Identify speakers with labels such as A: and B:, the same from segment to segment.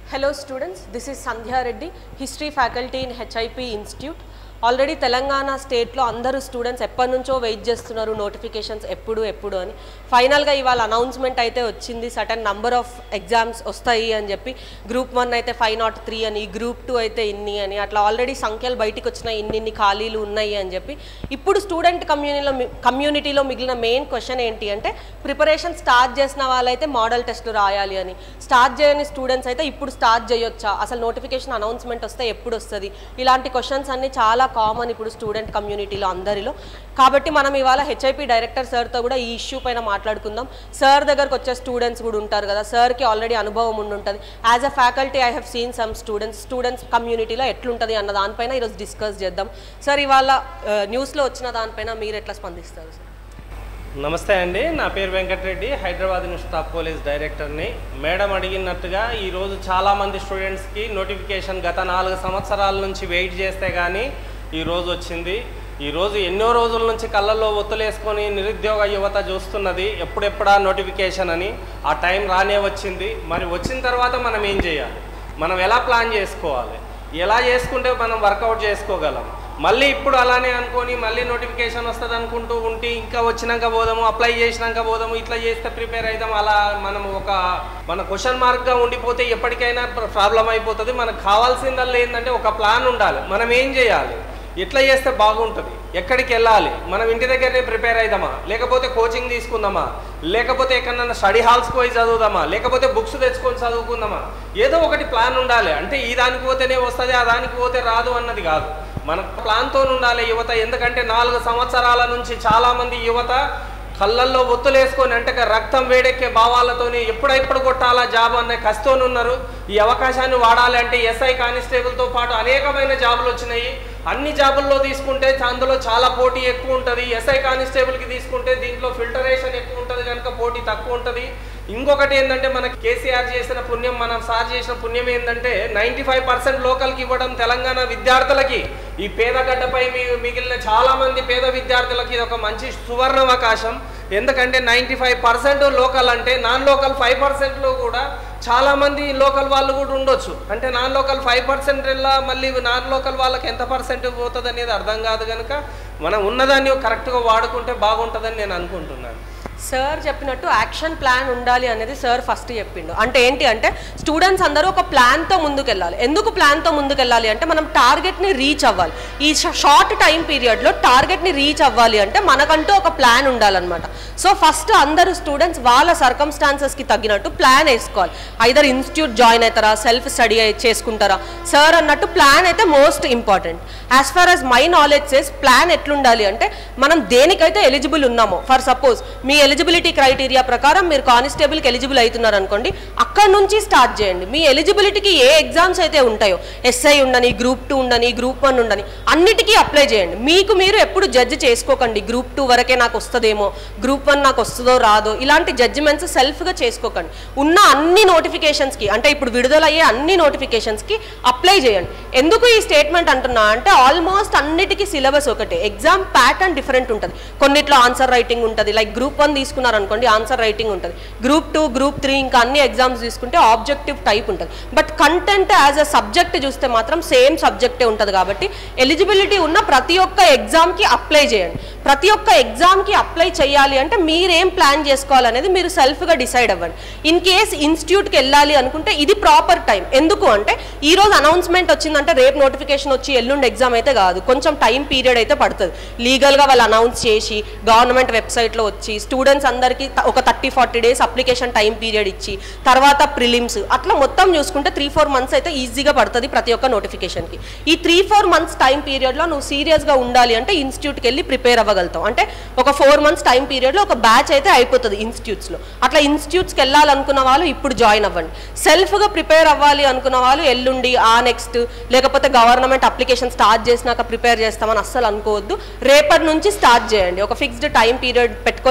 A: Hello students, this is Sandhya Reddy, History faculty in HIP Institute. Already Telangana స్టేట్లో అందరూ students ఎప్పటి నుంచో wait చేస్తున్నారు నోటిఫికేషన్స్ ఎప్పుడు ఎప్పుడు అని ఫైనల్గా ఇవాళ అనౌన్స్మెంట్ అయితే వచ్చింది సటన్ నంబర్ ఆఫ్ ఎగ్జామ్స్ వస్తాయి అని చెప్పి గ్రూప్ వన్ అయితే ఫైవ్ నాట్ త్రీ అని గ్రూప్ టూ అయితే ఇన్ని అని అట్లా ఆల్రెడీ సంఖ్యలు బయటికి వచ్చినాయి ఇన్ని ఇన్ని ఖాళీలు ఉన్నాయి అని చెప్పి ఇప్పుడు స్టూడెంట్ కమ్యూనిటీలో కమ్యూనిటీలో మిగిలిన మెయిన్ క్వశ్చన్ ఏంటి అంటే ప్రిపరేషన్ స్టార్ట్ చేసిన వాళ్ళైతే మోడల్ టెస్ట్లు రాయాలి అని స్టార్ట్ చేయని స్టూడెంట్స్ అయితే ఇప్పుడు స్టార్ట్ చేయొచ్చా అసలు నోటిఫికేషన్ అనౌన్స్మెంట్ వస్తే ఎప్పుడు వస్తుంది ఇలాంటి క్వశ్చన్స్ అన్ని చాలా కామన్ ఇప్పుడు స్టూడెంట్ కమ్యూనిటీలో అందరిలో కాబట్టి మనం ఇవాళ హెచ్ఐపి డైరెక్టర్ సార్తో కూడా ఈ ఇష్యూ పైన మాట్లాడుకుందాం సార్ దగ్గరకు వచ్చే స్టూడెంట్స్ కూడా ఉంటారు కదా సార్కి ఆల్రెడీ అనుభవం ఉండి ఉంటుంది as a faculty I have seen some students students కమ్యూనిటీలో ఎట్లుంటుంది అన్న దానిపైన ఈరోజు డిస్కస్ చేద్దాం సార్ ఇవాళ న్యూస్లో వచ్చిన దానిపైన మీరు ఎట్లా స్పందిస్తారు సార్
B: నమస్తే అండి నా పేరు వెంకటరెడ్డి హైదరాబాద్ స్టాఫ్ పోలీస్ డైరెక్టర్ని మేడం అడిగినట్టుగా ఈరోజు చాలామంది స్టూడెంట్స్కి నోటిఫికేషన్ గత నాలుగు సంవత్సరాల నుంచి వెయిట్ చేస్తే కానీ ఈరోజు వచ్చింది ఈరోజు ఎన్నో రోజుల నుంచి కళ్ళల్లో ఒత్తులేసుకొని నిరుద్యోగ యువత చూస్తున్నది ఎప్పుడెప్పుడా నోటిఫికేషన్ అని ఆ టైం రానే వచ్చింది మరి వచ్చిన తర్వాత మనం ఏం చేయాలి మనం ఎలా ప్లాన్ చేసుకోవాలి ఎలా చేసుకుంటే మనం వర్కౌట్ చేసుకోగలం మళ్ళీ ఇప్పుడు అలానే అనుకొని మళ్ళీ నోటిఫికేషన్ వస్తుంది అనుకుంటూ ఉంటే ఇంకా వచ్చినాక పోదాము అప్లై చేసినాక పోదాము ఇట్లా చేస్తే ప్రిపేర్ అవుదాం అలా మనం ఒక మన క్వశ్చన్ మార్క్గా ఉండిపోతే ఎప్పటికైనా ప్రాబ్లం అయిపోతుంది మనకు కావాల్సిందల్లా ఏంటంటే ఒక ప్లాన్ ఉండాలి మనం ఏం చేయాలి ఎట్లా చేస్తే బాగుంటుంది ఎక్కడికి వెళ్ళాలి మనం ఇంటి దగ్గరనే ప్రిపేర్ అవుదామా లేకపోతే కోచింగ్ తీసుకుందామా లేకపోతే ఎక్కడన్నా స్టడీ హాల్స్కి పోయి చదువుదామా లేకపోతే బుక్స్ తెచ్చుకొని చదువుకుందామా ఏదో ఒకటి ప్లాన్ ఉండాలి అంటే ఈ దానికి పోతేనే వస్తుంది ఆ దానికి పోతే రాదు అన్నది కాదు మన ప్లాన్తో ఉండాలి యువత ఎందుకంటే నాలుగు సంవత్సరాల నుంచి చాలామంది యువత కళ్ళల్లో ఒత్తులేసుకొని అంటే రక్తం వేడెక్కే భావాలతోని ఎప్పుడెప్పుడు కొట్టాలా జాబ్ అనే కస్తోనున్నారు ఈ అవకాశాన్ని వాడాలి అంటే ఎస్ఐ కానిస్టేబుల్తో పాటు అనేకమైన జాబులు వచ్చినాయి అన్ని జాబుల్లో తీసుకుంటే అందులో చాలా పోటీ ఎక్కువ ఉంటుంది ఎస్ఐ కానిస్టేబుల్కి తీసుకుంటే దీంట్లో ఫిల్టరేషన్ ఎక్కువ ఉంటుంది కనుక పోటీ తక్కువ ఉంటుంది ఇంకొకటి ఏంటంటే మనకి కేసీఆర్ చేసిన పుణ్యం మనం సార్ చేసిన పుణ్యం ఏంటంటే నైంటీ ఫైవ్ పర్సెంట్ లోకల్కి ఇవ్వడం తెలంగాణ విద్యార్థులకి ఈ పేదగడ్డపై మీ మిగిలిన చాలామంది పేద విద్యార్థులకి ఇది ఒక మంచి సువర్ణ అవకాశం ఎందుకంటే నైంటీ ఫైవ్ పర్సెంట్ లోకల్ అంటే నాన్ లోకల్ ఫైవ్ పర్సెంట్లో కూడా చాలామంది లోకల్ వాళ్ళు కూడా ఉండొచ్చు అంటే నాన్ లోకల్ ఫైవ్ పర్సెంట్ మళ్ళీ నాన్ లోకల్ వాళ్ళకి ఎంత పర్సెంట్ పోతుంది అనేది అర్థం కాదు కనుక మనం ఉన్నదాన్ని కరెక్ట్గా వాడుకుంటే బాగుంటుందని నేను అనుకుంటున్నాను
A: సార్ చెప్పినట్టు యాక్షన్ ప్లాన్ ఉండాలి అనేది సార్ ఫస్ట్ చెప్పిండు అంటే ఏంటి అంటే స్టూడెంట్స్ అందరూ ఒక ప్లాన్తో ముందుకెళ్ళాలి ఎందుకు ప్లాన్తో ముందుకెళ్ళాలి అంటే మనం టార్గెట్ని రీచ్ అవ్వాలి ఈ షార్ట్ టైం పీరియడ్లో టార్గెట్ని రీచ్ అవ్వాలి అంటే మనకంటూ ఒక ప్లాన్ ఉండాలన్నమాట సో ఫస్ట్ అందరూ స్టూడెంట్స్ వాళ్ళ సర్కమ్స్టాన్సెస్కి తగ్గినట్టు ప్లాన్ వేసుకోవాలి ఐదర్ ఇన్స్టిట్యూట్ జాయిన్ అవుతారా సెల్ఫ్ స్టడీ చేసుకుంటారా సార్ అన్నట్టు ప్లాన్ అయితే most important as far as my knowledge says plan ఎట్లుండాలి అంటే మనం దేనికైతే ఎలిజిబుల్ ఉన్నామో ఫర్ సపోజ్ మీ ఎలిజిబిలిటీ క్రైటీరియా ప్రకారం మీరు కానిస్టేబుల్కి ఎలిజిబుల్ అవుతున్నారు అనుకోండి అక్కడ నుంచి స్టార్ట్ చేయండి మీ ఎలిజిబిలిటీకి ఏ ఎగ్జామ్స్ అయితే ఉంటాయో ఎస్ఐ ఉండని గ్రూప్ టూ ఉండని గ్రూప్ వన్ ఉండని అన్నిటికీ అప్లై చేయండి మీకు మీరు ఎప్పుడు జడ్జ్ చేసుకోకండి గ్రూప్ టూ వరకే నాకు వస్తుందేమో గ్రూప్ వన్ నాకు వస్తుందో రాదో ఇలాంటి జడ్జిమెంట్స్ సెల్ఫ్గా చేసుకోకండి ఉన్న అన్ని నోటిఫికేషన్స్కి అంటే ఇప్పుడు విడుదలయ్యే అన్ని నోటిఫికేషన్స్కి అప్లై చేయండి ఎందుకు ఈ స్టేట్మెంట్ అంటున్నా అంటే ఆల్మోస్ట్ అన్నిటికీ సిలబస్ ఒకటే ఎగ్జామ్ ప్యాటర్న్ డిఫరెంట్ ఉంటుంది కొన్నిట్లో ఆన్సర్ రైటింగ్ ఉంటుంది లైక్ గ్రూప్ వన్ తీసుకున్నారనుకోండి ఆన్సర్ రైటింగ్ ఉంటుంది గ్రూప్ టూ గ్రూప్ త్రీ ఇంకా అన్ని ఎగ్జామ్స్ తీసుకుంటే ఆబ్జెక్టివ్ టైప్ ఉంటుంది but content as a subject చూస్తే మాత్రం సేమ్ సబ్జెక్టే ఉంటుంది కాబట్టి ఎలిజిబిలిటీ ఉన్న ప్రతి ఒక్క ఎగ్జామ్కి అప్లై చేయండి ప్రతి ఒక్క ఎగ్జామ్కి అప్లై చేయాలి అంటే మీరేం ప్లాన్ చేసుకోవాలనేది మీరు సెల్ఫ్గా డిసైడ్ అవ్వండి ఇన్ కేస్ ఇన్స్టిట్యూట్కి వెళ్ళాలి అనుకుంటే ఇది ప్రాపర్ టైం ఎందుకు అంటే ఈ రోజు అనౌన్స్మెంట్ వచ్చిందంటే రేపు నోటిఫికేషన్ వచ్చి ఎల్లుండి ఎగ్జామ్ అయితే కాదు కొంచెం టైం పీరియడ్ అయితే పడుతుంది లీగల్గా వాళ్ళు అనౌన్స్ చేసి గవర్నమెంట్ వెబ్సైట్లో వచ్చి స్టూడెంట్స్ అందరికీ ఒక thirty forty days application time period ఇచ్చి తర్వాత ప్రిలిమ్స్ అట్లా మొత్తం చూసుకుంటే త్రీ ఫోర్ మంత్స్ అయితే ఈజీగా పడుతుంది ప్రతి ఒక్క నోటిఫికేషన్కి ఈ త్రీ ఫోర్ మంత్స్ టైం పీరియడ్లో నువ్వు సీరియస్గా ఉండాలి అంటే ఇన్స్టిట్యూట్కి వెళ్ళి ప్రిపేర్ అవ్వగలుగుతాం అంటే ఒక ఫోర్ మంత్స్ టైం పీరియడ్లో ఒక బ్యాచ్ అయితే అయిపోతుంది ఇన్స్టిట్యూట్స్లో అట్లా ఇన్స్టిట్యూట్స్కి వెళ్ళాలనుకున్న వాళ్ళు ఇప్పుడు జాయిన్ అవ్వండి సెల్ఫ్గా ప్రిపేర్ అవ్వాలి అనుకున్న వాళ్ళు ఎల్లుండి ఆ నెక్స్ట్ లేకపోతే గవర్నమెంట్ అప్లికేషన్ స్టార్ట్ చేసినాక ప్రిపేర్ చేస్తామని అస్సలు అనుకోవద్దు రేపటి నుంచి స్టార్ట్ చేయండి ఒక ఫిక్స్డ్ టైం పీరియడ్ పెట్టుకొని అప్పటి నుంచి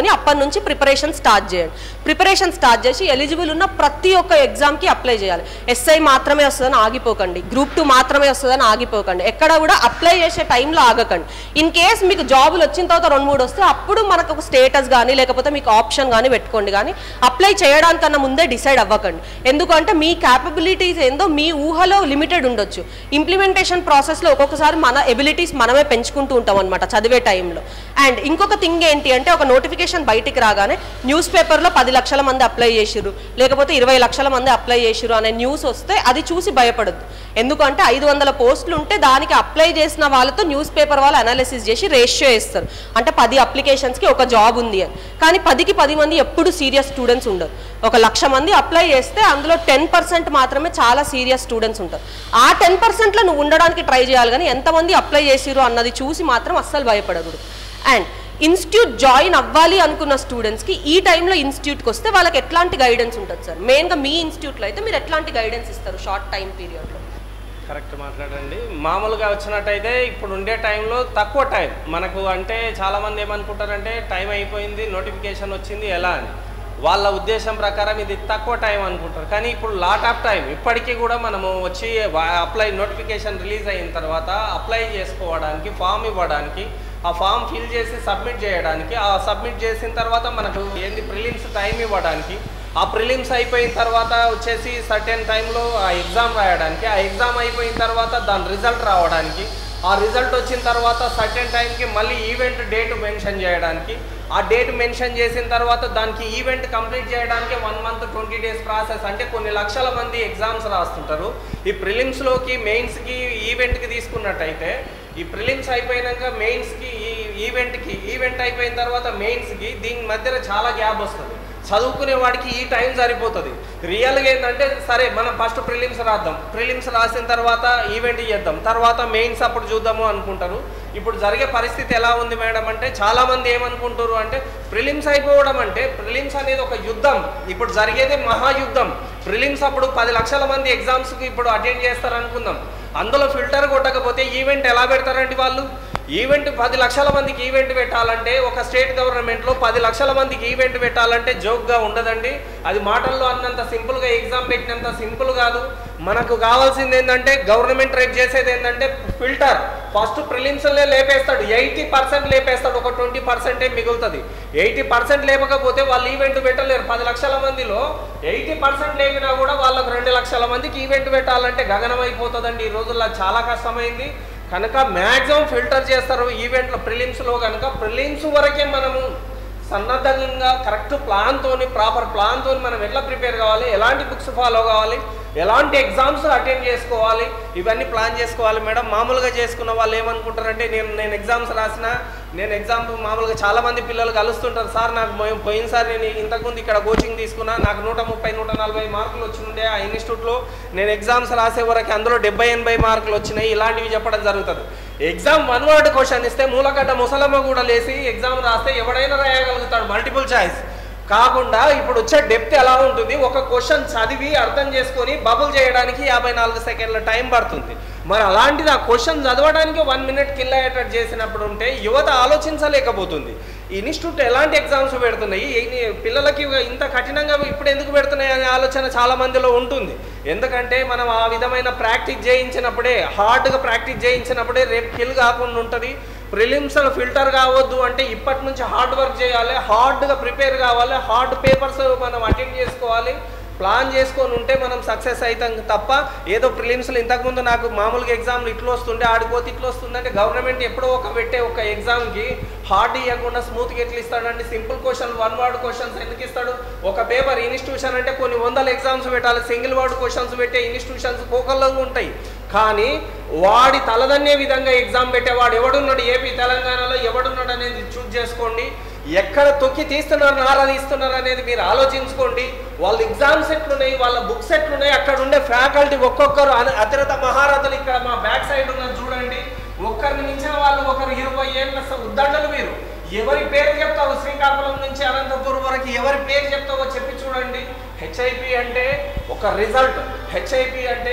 A: నుంచి ప్రిపరేషన్ స్టార్ట్ చేయండి ప్రిపరేషన్ స్టార్ట్ చేసి ఎలిజిబుల్ ఉన్న ప్రతి ఒక్క ఎగ్జామ్కి అప్లై చేయాలి ఎస్ఐ మాత్రమే వస్తుందని ఆగిపోకండి గ్రూప్ టూ మాత్రమే వస్తుందని ఆగిపోకండి ఎక్కడ కూడా అప్లై చేసే టైంలో ఆగకండి ఇన్ కేస్ మీకు జాబులు వచ్చిన తర్వాత రెండు మూడు వస్తే అప్పుడు మనకు ఒక స్టేటస్ కానీ లేకపోతే మీకు ఆప్షన్ కానీ పెట్టుకోండి కానీ అప్లై చేయడానికన్నా ముందే డిసైడ్ అవ్వకండి ఎందుకంటే మీ క్యాపబిలిటీస్ ఏందో మీ ఊహలో లిమిటెడ్ ఉండొచ్చు ఇంప్లిమెంటేషన్ ప్రాసెస్లో ఒక్కొక్కసారి మన ఎబిలిటీస్ మనమే పెంచుకుంటూ ఉంటాం అనమాట చదివే టైంలో అండ్ ఇంకొక థింగ్ ఏంటి అంటే ఒక నోటిఫికేషన్ బయటికి రాగానే న్యూస్ పేపర్లో పది లక్షల మంది అప్లై చేసిర్రు లేకపోతే ఇరవై లక్షల మంది అప్లై చేసిర్రు అనే న్యూస్ వస్తే అది చూసి భయపడద్దు ఎందుకంటే ఐదు వందల పోస్టులు ఉంటే దానికి అప్లై చేసిన వాళ్ళతో న్యూస్ పేపర్ వాళ్ళు అనాలిసిస్ చేసి రేషియో ఇస్తారు అంటే పది అప్లికేషన్స్కి ఒక జాబ్ ఉంది అని కానీ పదికి పది మంది ఎప్పుడు సీరియస్ స్టూడెంట్స్ ఉండరు ఒక లక్ష మంది అప్లై చేస్తే అందులో టెన్ పర్సెంట్ మాత్రమే చాలా సీరియస్ స్టూడెంట్స్ ఉంటారు ఆ టెన్ పర్సెంట్లో నువ్వు ఉండడానికి ట్రై చేయాలి కానీ ఎంతమంది అప్లై చేసిరు అన్నది చూసి మాత్రం అస్సలు భయపడకూడదు అండ్ ఇన్స్టిట్యూట్ జాయిన్ అవ్వాలి అనుకున్న స్టూడెంట్స్కి ఈ టైంలో ఇన్స్టిట్యూట్కి వస్తే వాళ్ళకి ఎట్లాంటి గైడెన్స్ ఉంటుంది సార్ మెయిన్గా మీ ఇన్స్టిట్యూట్లో అయితే మీరు ఎట్లాంటి గైడెన్స్ ఇస్తారు షార్ట్ టైం పీరియడ్లో
B: కరెక్ట్ మాట్లాడండి మామూలుగా వచ్చినట్టయితే ఇప్పుడు ఉండే టైంలో తక్కువ టైం మనకు అంటే చాలామంది ఏమనుకుంటారంటే టైం అయిపోయింది నోటిఫికేషన్ వచ్చింది ఎలా అని వాళ్ళ ఉద్దేశం ప్రకారం ఇది తక్కువ టైం అనుకుంటారు కానీ ఇప్పుడు లాట్ ఆఫ్ టైం ఇప్పటికీ కూడా మనము వచ్చి అప్లై నోటిఫికేషన్ రిలీజ్ అయిన తర్వాత అప్లై చేసుకోవడానికి ఫామ్ ఇవ్వడానికి ఆ ఫామ్ ఫిల్ చేసి సబ్మిట్ చేయడానికి ఆ సబ్మిట్ చేసిన తర్వాత మనకు ఏంది ప్రిలిమ్స్ టైం ఇవ్వడానికి ఆ ప్రిలిమ్స్ అయిపోయిన తర్వాత వచ్చేసి సర్టెన్ టైంలో ఆ ఎగ్జామ్ రాయడానికి ఆ ఎగ్జామ్ అయిపోయిన తర్వాత దాని రిజల్ట్ రావడానికి ఆ రిజల్ట్ వచ్చిన తర్వాత సర్టెన్ టైంకి మళ్ళీ ఈవెంట్ డేట్ మెన్షన్ చేయడానికి ఆ డేట్ మెన్షన్ చేసిన తర్వాత దానికి ఈవెంట్ కంప్లీట్ చేయడానికి one month twenty days process అంటే కొన్ని లక్షల మంది ఎగ్జామ్స్ రాస్తుంటారు ఈ ప్రిలిమ్స్లోకి మెయిన్స్కి ఈవెంట్కి తీసుకున్నట్టయితే ఈ ప్రిలిమ్స్ అయిపోయినాక మెయిన్స్కి ఈ ఈవెంట్కి ఈవెంట్ అయిపోయిన తర్వాత మెయిన్స్కి దీని మధ్యలో చాలా గ్యాప్ వస్తుంది చదువుకునే వాడికి ఈ టైం సరిపోతుంది రియల్గా ఏంటంటే సరే మనం ఫస్ట్ ప్రిలిమ్స్ రాద్దాం ప్రిలిమ్స్ రాసిన తర్వాత ఈవెంట్ చేద్దాం తర్వాత మెయిన్స్ అప్పుడు చూద్దాము అనుకుంటారు ఇప్పుడు జరిగే పరిస్థితి ఎలా ఉంది మేడం అంటే చాలామంది ఏమనుకుంటారు అంటే ప్రిలిమ్స్ అయిపోవడం అంటే ప్రిలిమ్స్ అనేది ఒక యుద్ధం ఇప్పుడు జరిగేది మహాయుద్ధం ప్రిలిమ్స్ అప్పుడు పది లక్షల మంది ఎగ్జామ్స్కి ఇప్పుడు అటెండ్ చేస్తారు అనుకుందాం అందులో ఫిల్టర్ కొట్టకపోతే ఈవెంట్ ఎలా పెడతారండి వాళ్ళు ఈవెంట్ పది లక్షల మందికి ఈవెంట్ పెట్టాలంటే ఒక స్టేట్ గవర్నమెంట్లో పది లక్షల మందికి ఈవెంట్ పెట్టాలంటే జోక్గా ఉండదండి అది మాటల్లో అన్నంత సింపుల్గా ఎగ్జామ్ పెట్టినంత సింపుల్ కాదు మనకు కావాల్సింది ఏంటంటే గవర్నమెంట్ రేట్ చేసేది ఏంటంటే ఫిల్టర్ ఫస్ట్ ప్రిలిమ్స్లే లేపేస్తాడు ఎయిటీ పర్సెంట్ లేపేస్తాడు ఒక ట్వంటీ పర్సెంటే మిగులుతుంది ఎయిటీ పర్సెంట్ లేపకపోతే వాళ్ళు ఈవెంట్ పెట్టలేరు పది లక్షల మందిలో ఎయిటీ పర్సెంట్ లేపినా కూడా వాళ్ళకు రెండు లక్షల మందికి ఈవెంట్ పెట్టాలంటే గగనం అయిపోతుందండి ఈ రోజుల్లో చాలా కష్టమైంది కనుక మ్యాక్సిమం ఫిల్టర్ చేస్తారు ఈవెంట్లో ప్రిలిమ్స్లో కనుక ప్రిలిమ్స్ వరకే మనము సన్నద్ధంగా కరెక్ట్ ప్లాన్తోని ప్రాపర్ ప్లాన్తోని మనం ఎట్లా ప్రిపేర్ కావాలి ఎలాంటి బుక్స్ ఫాలో కావాలి ఎలాంటి ఎగ్జామ్స్ అటెండ్ చేసుకోవాలి ఇవన్నీ ప్లాన్ చేసుకోవాలి మేడం మామూలుగా చేసుకున్న వాళ్ళు ఏమనుకుంటారంటే నేను నేను ఎగ్జామ్స్ రాసిన నేను ఎగ్జామ్ మామూలుగా చాలా మంది పిల్లలు కలుస్తుంటారు సార్ నాకు పోయి- పోయినసారి నేను ఇంతకుముందు ఇక్కడ కోచింగ్ తీసుకున్నా నాకు నూట ముప్పై నూట నలభై మార్కులు వచ్చినుండే ఆ ఇన్స్టిట్యూట్లో నేను ఎగ్జామ్స్ రాసే వరకు అందులో డెబ్బై ఎనభై మార్కులు వచ్చినాయి ఇలాంటివి చెప్పడం జరుగుతుంది ఎగ్జామ్ వన్ వర్డ్ క్వశ్చన్ ఇస్తే మూలగడ్డ ముసలమ్మ కూడా లేసి ఎగ్జామ్ రాస్తే ఎవడైనా రాయగలుగుతాడు మల్టిపుల్ చాయిస్ కాకుండా ఇప్పుడు వచ్చే డెప్త్ ఎలా ఉంటుంది ఒక క్వశ్చన్ చదివి అర్థం చేసుకొని బబుల్ చేయడానికి యాభై నాలుగు సెకండ్ల టైం పడుతుంది మరి అలాంటిది ఆ క్వశ్చన్ చదవడానికి వన్ మినిట్ కిల్ అయ్యేటట్టు చేసినప్పుడు ఉంటే యువత ఆలోచించలేకపోతుంది ఇన్స్టిట్యూట్ ఎలాంటి ఎగ్జామ్స్ పెడుతున్నాయి ఈ పిల్లలకి ఇంత కఠినంగా ఇప్పుడు ఎందుకు పెడుతున్నాయి అనే ఆలోచన చాలా మందిలో ఉంటుంది ఎందుకంటే మనం ఆ విధమైన ప్రాక్టీస్ చేయించినప్పుడే హార్డ్గా ప్రాక్టీస్ చేయించినప్పుడే రేపు కిల్ కాకుండా ఉంటుంది ప్రిలిమ్స్ ఫిల్టర్ కావద్దు అంటే ఇప్పటి నుంచి హార్డ్ వర్క్ చేయాలి హార్డ్గా ప్రిపేర్ కావాలి హార్డ్ పేపర్స్ మనం అటెండ్ చేసుకోవాలి ప్లాన్ చేసుకొని ఉంటే మనం సక్సెస్ అవుతాం తప్ప ఏదో ప్రిలిమ్స్లో ఇంతకుముందు నాకు మామూలుగా ఎగ్జామ్లు ఇట్లా వస్తుండే ఆడిపోతే ఇట్లా వస్తుందంటే గవర్నమెంట్ ఎప్పుడో ఒక పెట్టే ఒక ఎగ్జామ్కి హార్డ్ ఇవ్వకుండా స్మూత్గా ఎట్లా ఇస్తాడండి simple question one word questions ఎందుకు ఇస్తాడు ఒక పేపర్ ఇన్స్టిట్యూషన్ అంటే కొన్ని వందల ఎగ్జామ్స్ పెట్టాలి సింగిల్ వర్డ్ క్వశ్చన్స్ పెట్టే ఇన్స్టిట్యూషన్స్ కోకల్లో ఉంటాయి కానీ వాడి తలదన్నే విధంగా ఎగ్జామ్ పెట్టేవాడు ఎవడున్నాడు ఏపీ తెలంగాణలో ఎవడున్నాడు అనేది చూజ్ చేసుకోండి ఎక్కడ తొక్కి తీస్తున్నారు నారా తీస్తున్నారు అనేది మీరు ఆలోచించుకోండి వాళ్ళ ఎగ్జామ్స్ ఎట్లున్నాయి వాళ్ళ బుక్స్ ఎట్లున్నాయి అక్కడ ఉండే ఫ్యాకల్టీ ఒక్కొక్కరు అన- అతిరత మహారథులు ఇక్కడ మా బ్యాక్ సైడ్ ఉన్నది చూడండి ఒక్కరిని మించిన వాళ్ళు ఒకరు ఇరవై ఏళ్ళ స- ఉద్దండలు మీరు ఎవరి పేరు చెప్తావు శ్రీకాకుళం నుంచి అనంతపురం వరకు ఎవరి పేరు చెప్తావో చెప్పి చూడండి హెచ్ఐపి అంటే ఒక రిజల్ట్ హెచ్ఐపి అంటే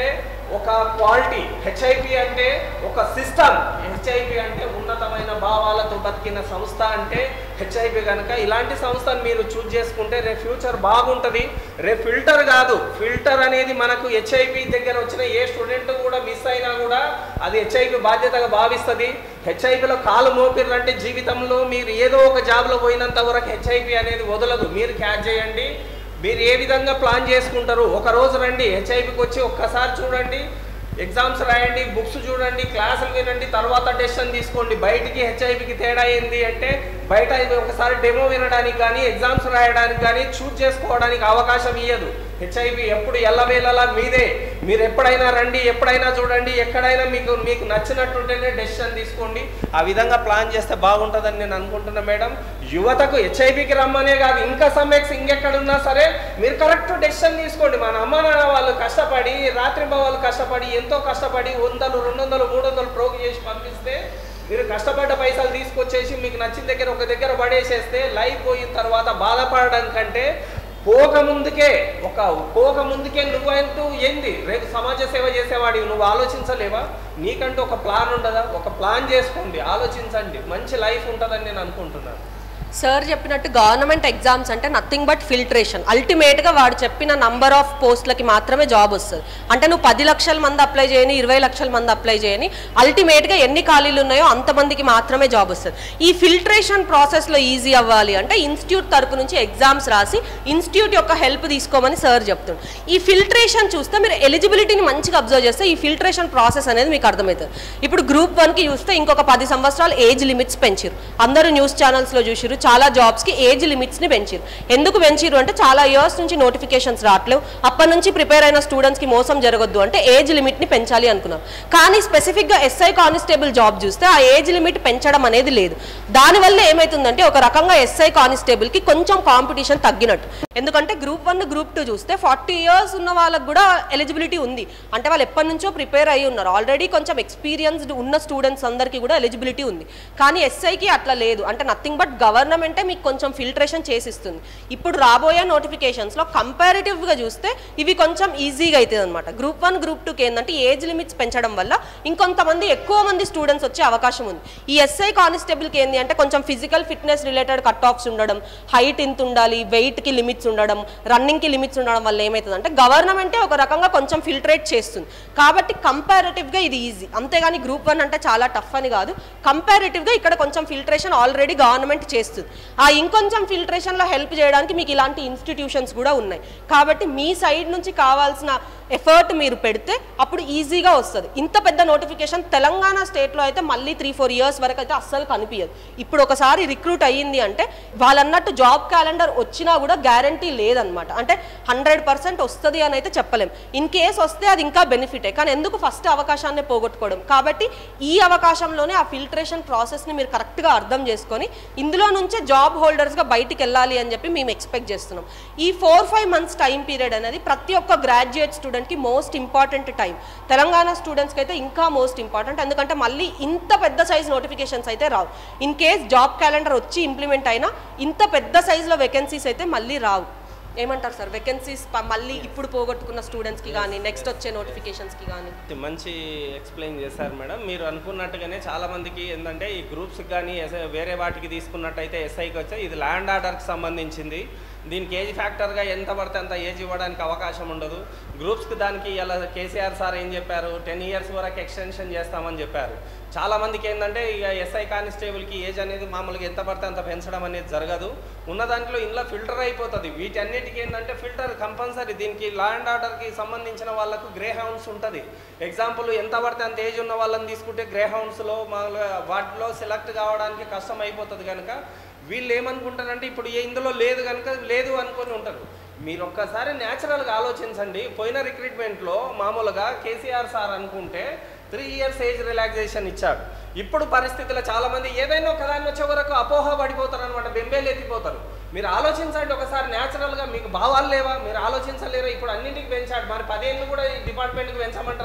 B: ఒక క్వాలిటీ హెచ్ఐపి అంటే ఒక సిస్టమ్ హెచ్ఐపి అంటే ఉన్నతమైన భావాలతో బతికిన సంస్థ అంటే హెచ్ఐపి కనుక ఇలాంటి సంస్థను మీరు చూజ్ చేసుకుంటే రేపు ఫ్యూచర్ బాగుంటుంది రేపు ఫిల్టర్ కాదు ఫిల్టర్ అనేది మనకు హెచ్ఐపి దగ్గర వచ్చిన ఏ స్టూడెంట్ కూడా మిస్ అయినా కూడా అది హెచ్ఐపి బాధ్యతగా భావిస్తుంది హెచ్ఐపిలో కాలు మోపిర్రంటే జీవితంలో మీరు ఏదో ఒక జాబ్లో పోయినంత వరకు హెచ్ఐపి అనేది వదలదు మీరు క్యాచ్ చేయండి మీరు ఏ విధంగా ప్లాన్ చేసుకుంటారు ఒక రోజు రండి హెచ్ఐపికి వచ్చి ఒక్కసారి చూడండి ఎగ్జామ్స్ రాయండి బుక్స్ చూడండి క్లాసులు వినండి తర్వాత డెసిషన్ తీసుకోండి బయటికి హెచ్ఐపికి తేడా ఏంది అంటే బయట ఇది ఒకసారి డెమో వినడానికి కానీ ఎగ్జామ్స్ రాయడానికి కానీ చూజ్ చేసుకోవడానికి అవకాశం ఇయ్యదు హెచ్ఐవి ఎప్పుడు ఎల్లవేళలా మీదే మీరు ఎప్పుడైనా రండి ఎప్పుడైనా చూడండి ఎక్కడైనా మీకు మీకు నచ్చినట్టుంటేనే డెసిషన్ తీసుకోండి ఆ విధంగా ప్లాన్ చేస్తే బాగుంటుందని నేను అనుకుంటున్నా మేడం యువతకు హెచ్ఐవికి రమ్మనే కాదు ఇంకా సమ్మెక్స్ ఇంకెక్కడున్నా సరే మీరు కరెక్ట్ డెసిషన్ తీసుకోండి మన అమ్మ నాన్న వాళ్ళు కష్టపడి రాత్రి వాళ్ళు కష్టపడి ఎంతో కష్టపడి వందలు రెండు వందలు మూడు వందలు ప్రోగు చేసి పంపిస్తే మీరు కష్టపడ్డ పైసలు తీసుకొచ్చేసి మీకు నచ్చిన దగ్గర ఒక దగ్గర పడేసేస్తే లైఫ్ పోయిన తర్వాత బాధపడడం కంటే పోక ముందుకే ఒక పోక ముందుకే నువ్వంటూ ఏంది రేపు సమాజ సేవ చేసేవాడివి నువ్వు ఆలోచించలేవా నీకంటూ ఒక ప్లాన్ ఉండదా ఒక ప్లాన్ చేసుకోండి ఆలోచించండి మంచి లైఫ్ ఉంటుందని నేను అనుకుంటున్నాను
A: సార్ చెప్పినట్టు గవర్నమెంట్ ఎగ్జామ్స్ అంటే నథింగ్ బట్ ఫిల్టరేషన్ అల్టిమేట్గా వాడు చెప్పిన నంబర్ ఆఫ్ పోస్టులకి మాత్రమే జాబ్ వస్తుంది అంటే నువ్వు పది లక్షల మంది అప్లై చేయని ఇరవై లక్షల మంది అప్లై చేయని అల్టిమేట్గా ఎన్ని ఖాళీలు ఉన్నాయో అంతమందికి మాత్రమే జాబ్ వస్తుంది ఈ ఫిల్టరేషన్ ప్రాసెస్లో ఈజీ అవ్వాలి అంటే ఇన్స్టిట్యూట్ తరపు నుంచి ఎగ్జామ్స్ రాసి ఇన్స్టిట్యూట్ యొక్క హెల్ప్ తీసుకోమని సార్ చెప్తుండు ఈ ఫిల్టరేషన్ చూస్తే మీరు ఎలిజిబిలిటీని మంచిగా అబ్జర్వ్ చేస్తే ఈ ఫిల్టరేషన్ ప్రాసెస్ అనేది మీకు అర్థమవుతుంది ఇప్పుడు గ్రూప్ వన్కి చూస్తే ఇంకొక పది సంవత్సరాలు ఏజ్ లిమిట్స్ పెంచారు అందరూ న్యూస్ ఛానల్స్లో చూసిరు చాలా జాబ్స్కి ఏజ్ లిమిట్స్ని పెంచారు ఎందుకు పెంచారు అంటే చాలా ఇయర్స్ నుంచి నోటిఫికేషన్స్ రావట్లేవు అప్పటి నుంచి ప్రిపేర్ అయిన స్టూడెంట్స్కి మోసం జరగొద్దు అంటే ఏజ్ లిమిట్ని పెంచాలి అనుకున్నారు కానీ స్పెసిఫిక్గా ఎస్ఐ కానిస్టేబుల్ జాబ్ చూస్తే ఆ ఏజ్ లిమిట్ పెంచడం అనేది లేదు దానివల్ల ఏమవుతుందంటే ఒక రకంగా ఎస్ఐ కానిస్టేబుల్కి కొంచెం కాంపిటీషన్ తగ్గినట్టు ఎందుకంటే గ్రూప్ వన్ గ్రూప్ టూ చూస్తే ఫార్టీ ఇయర్స్ ఉన్న వాళ్ళకి కూడా ఎలిజిబిలిటీ ఉంది అంటే వాళ్ళు ఎప్పటి నుంచో ప్రిపేర్ అయ్యి ఉన్నారు ఆల్రెడీ కొంచెం ఎక్స్పీరియన్స్డ్ ఉన్న స్టూడెంట్స్ అందరికీ కూడా ఎలిజిబిలిటీ ఉంది కానీ ఎస్ఐకి అట్లా లేదు అంటే నథింగ్ బట్ గవర్నమెంటే మీకు కొంచెం ఫిల్టరేషన్ చేసిస్తుంది ఇప్పుడు రాబోయే నోటిఫికేషన్స్లో కంపారిటివ్గా చూస్తే ఇవి కొంచెం ఈజీగా అవుతుంది అనమాట గ్రూప్ వన్ గ్రూప్ టూకి ఏంటంటే ఏజ్ లిమిట్స్ పెంచడం వల్ల ఇంకొంతమంది ఎక్కువ మంది స్టూడెంట్స్ వచ్చే అవకాశం ఉంది ఈ ఎస్ఐ కానిస్టేబుల్కి ఏంటి అంటే కొంచెం physical fitness related cut offs ఉండడం హైట్ ఇంత ఉండాలి వెయిట్కి లిమిట్స్ ఉండడం రన్నింగ్కి లిమిట్స్ ఉండడం వల్ల ఏమవుతుంది అంటే గవర్నమెంటే ఒక రకంగా కొంచెం ఫిల్టరేట్ చేస్తుంది కాబట్టి కంపారిటివ్గా ఇది ఈజీ అంతేగాని గ్రూప్ వన్ అంటే చాలా టఫ్ అని కాదు కంపారిటివ్గా ఇక్కడ కొంచెం ఫిల్టరేషన్ ఆల్రెడీ గవర్నమెంట్ చేస్తుంది ఆ ఇంకొంచెం ఫిల్టరేషన్లో హెల్ప్ చేయడానికి మీకు ఇలాంటి ఇన్స్టిట్యూషన్స్ కూడా ఉన్నాయి కాబట్టి మీ సైడ్ నుంచి కావాల్సిన ఎఫర్ట్ మీరు పెడితే అప్పుడు ఈజీగా వస్తుంది ఇంత పెద్ద నోటిఫికేషన్ తెలంగాణ స్టేట్లో అయితే మళ్ళీ త్రీ ఫోర్ ఇయర్స్ వరకు అయితే అస్సలు కనిపించదు ఇప్పుడు ఒకసారి రిక్రూట్ అయ్యింది అంటే వాళ్ళన్నట్టు జాబ్ క్యాలెండర్ వచ్చినా కూడా గ్యారంటీ లేదనమాట అంటే హండ్రెడ్ పర్సెంట్ వస్తుంది అని అయితే చెప్పలేం ఇన్ కేస్ వస్తే అది ఇంకా బెనిఫిటే కానీ ఎందుకు ఫస్ట్ అవకాశాన్ని పోగొట్టుకోవడం కాబట్టి ఈ అవకాశంలోనే ఆ ఫిల్టరేషన్ ప్రాసెస్ని మీరు కరెక్ట్గా అర్థం చేసుకొని ఇందులో నుంచే జాబ్ హోల్డర్స్గా బయటికి వెళ్ళాలి అని చెప్పి మేము ఎక్స్పెక్ట్ చేస్తున్నాం ఈ four five months time period అనేది ప్రతి ఒక్క గ్రాడ్యుయేట్ స్టూడెంట్కి మోస్ట్ ఇంపార్టెంట్ టైం తెలంగాణ స్టూడెంట్స్కి అయితే ఇంకా మోస్ట్ ఇంపార్టెంట్ ఎందుకంటే మళ్ళీ ఇంత పెద్ద సైజ్ నోటిఫికేషన్స్ అయితే రావు ఇన్ కేస్ జాబ్ క్యాలెండర్ వచ్చి ఇంప్లిమెంట్ అయినా ఇంత పెద్ద సైజులో వేకెన్సీస్ అయితే మళ్ళీ రావు ఏమంటారు సార్ వేకెన్సీస్ మళ్ళీ ఇప్పుడు పోగొట్టుకున్న స్టూడెంట్స్కి కానీ నెక్స్ట్ వచ్చే నోటిఫికేషన్స్కి కానీ
B: ఇది మంచి ఎక్స్ప్లెయిన్ చేశారు మేడం మీరు అనుకున్నట్టుగానే చాలా మందికి ఏంటంటే ఈ గ్రూప్స్కి కానీ ఎస్ఐ వేరే వాటికి తీసుకున్నట్టయితే ఎస్ఐకి వచ్చే ఇది ల్యాండ్ ఆర్డర్కి సంబంధించింది దీనికి ఏజ్ ఫ్యాక్టర్గా ఎంత పడితే అంత ఏజ్ ఇవ్వడానికి అవకాశం ఉండదు గ్రూప్స్కి దానికి ఇలా కేసీఆర్ సార్ ఏం చెప్పారు టెన్ ఇయర్స్ వరకు ఎక్స్టెన్షన్ చేస్తామని చెప్పారు చాలా మందికి ఏంటంటే ఇక ఎస్ఐ కానిస్టేబుల్కి ఏజ్ అనేది మామూలుగా ఎంత పడితే అంత పెంచడం అనేది జరగదు ఉన్న దాంట్లో ఇంట్లో ఫిల్టర్ అయిపోతుంది వీటన్నిటికీ ఏంటంటే ఫిల్టర్ కంపల్సరీ దీనికి లా అండ్ ఆర్డర్కి సంబంధించిన వాళ్ళకు గ్రే హౌన్స్ ఉంటుంది ఎగ్జాంపుల్ ఎంత పడితే అంత ఏజ్ ఉన్న వాళ్ళని తీసుకుంటే గ్రే హౌన్స్లో మామూలుగా వాటిలో సెలెక్ట్ కావడానికి కష్టం అయిపోతుంది కనుక వీళ్ళు ఏమనుకుంటారంటే ఇప్పుడు ఏ ఇందులో లేదు కనుక లేదు అనుకొని ఉంటారు మీరు ఒక్కసారి న్యాచురల్గా ఆలోచించండి పోయిన రిక్రూట్మెంట్లో మామూలుగా కేసీఆర్ సార్ అనుకుంటే త్రీ ఇయర్స్ ఏజ్ రిలాక్సేషన్ ఇచ్చాడు ఇప్పుడు పరిస్థితుల్లో చాలా మంది ఏదైనా ఒకదాన్ని వచ్చే వరకు అపోహ పడిపోతారు అనమాట బెంబేలు ఎత్తిపోతారు మీరు ఆలోచించండి ఒకసారి న్యాచురల్గా మీకు భావాలు లేవా మీరు ఆలోచించలేరా ఇప్పుడు అన్నింటికి పెంచాడు మరి పదేళ్ళు కూడా ఈ డిపార్ట్మెంట్కి పెంచమంటారా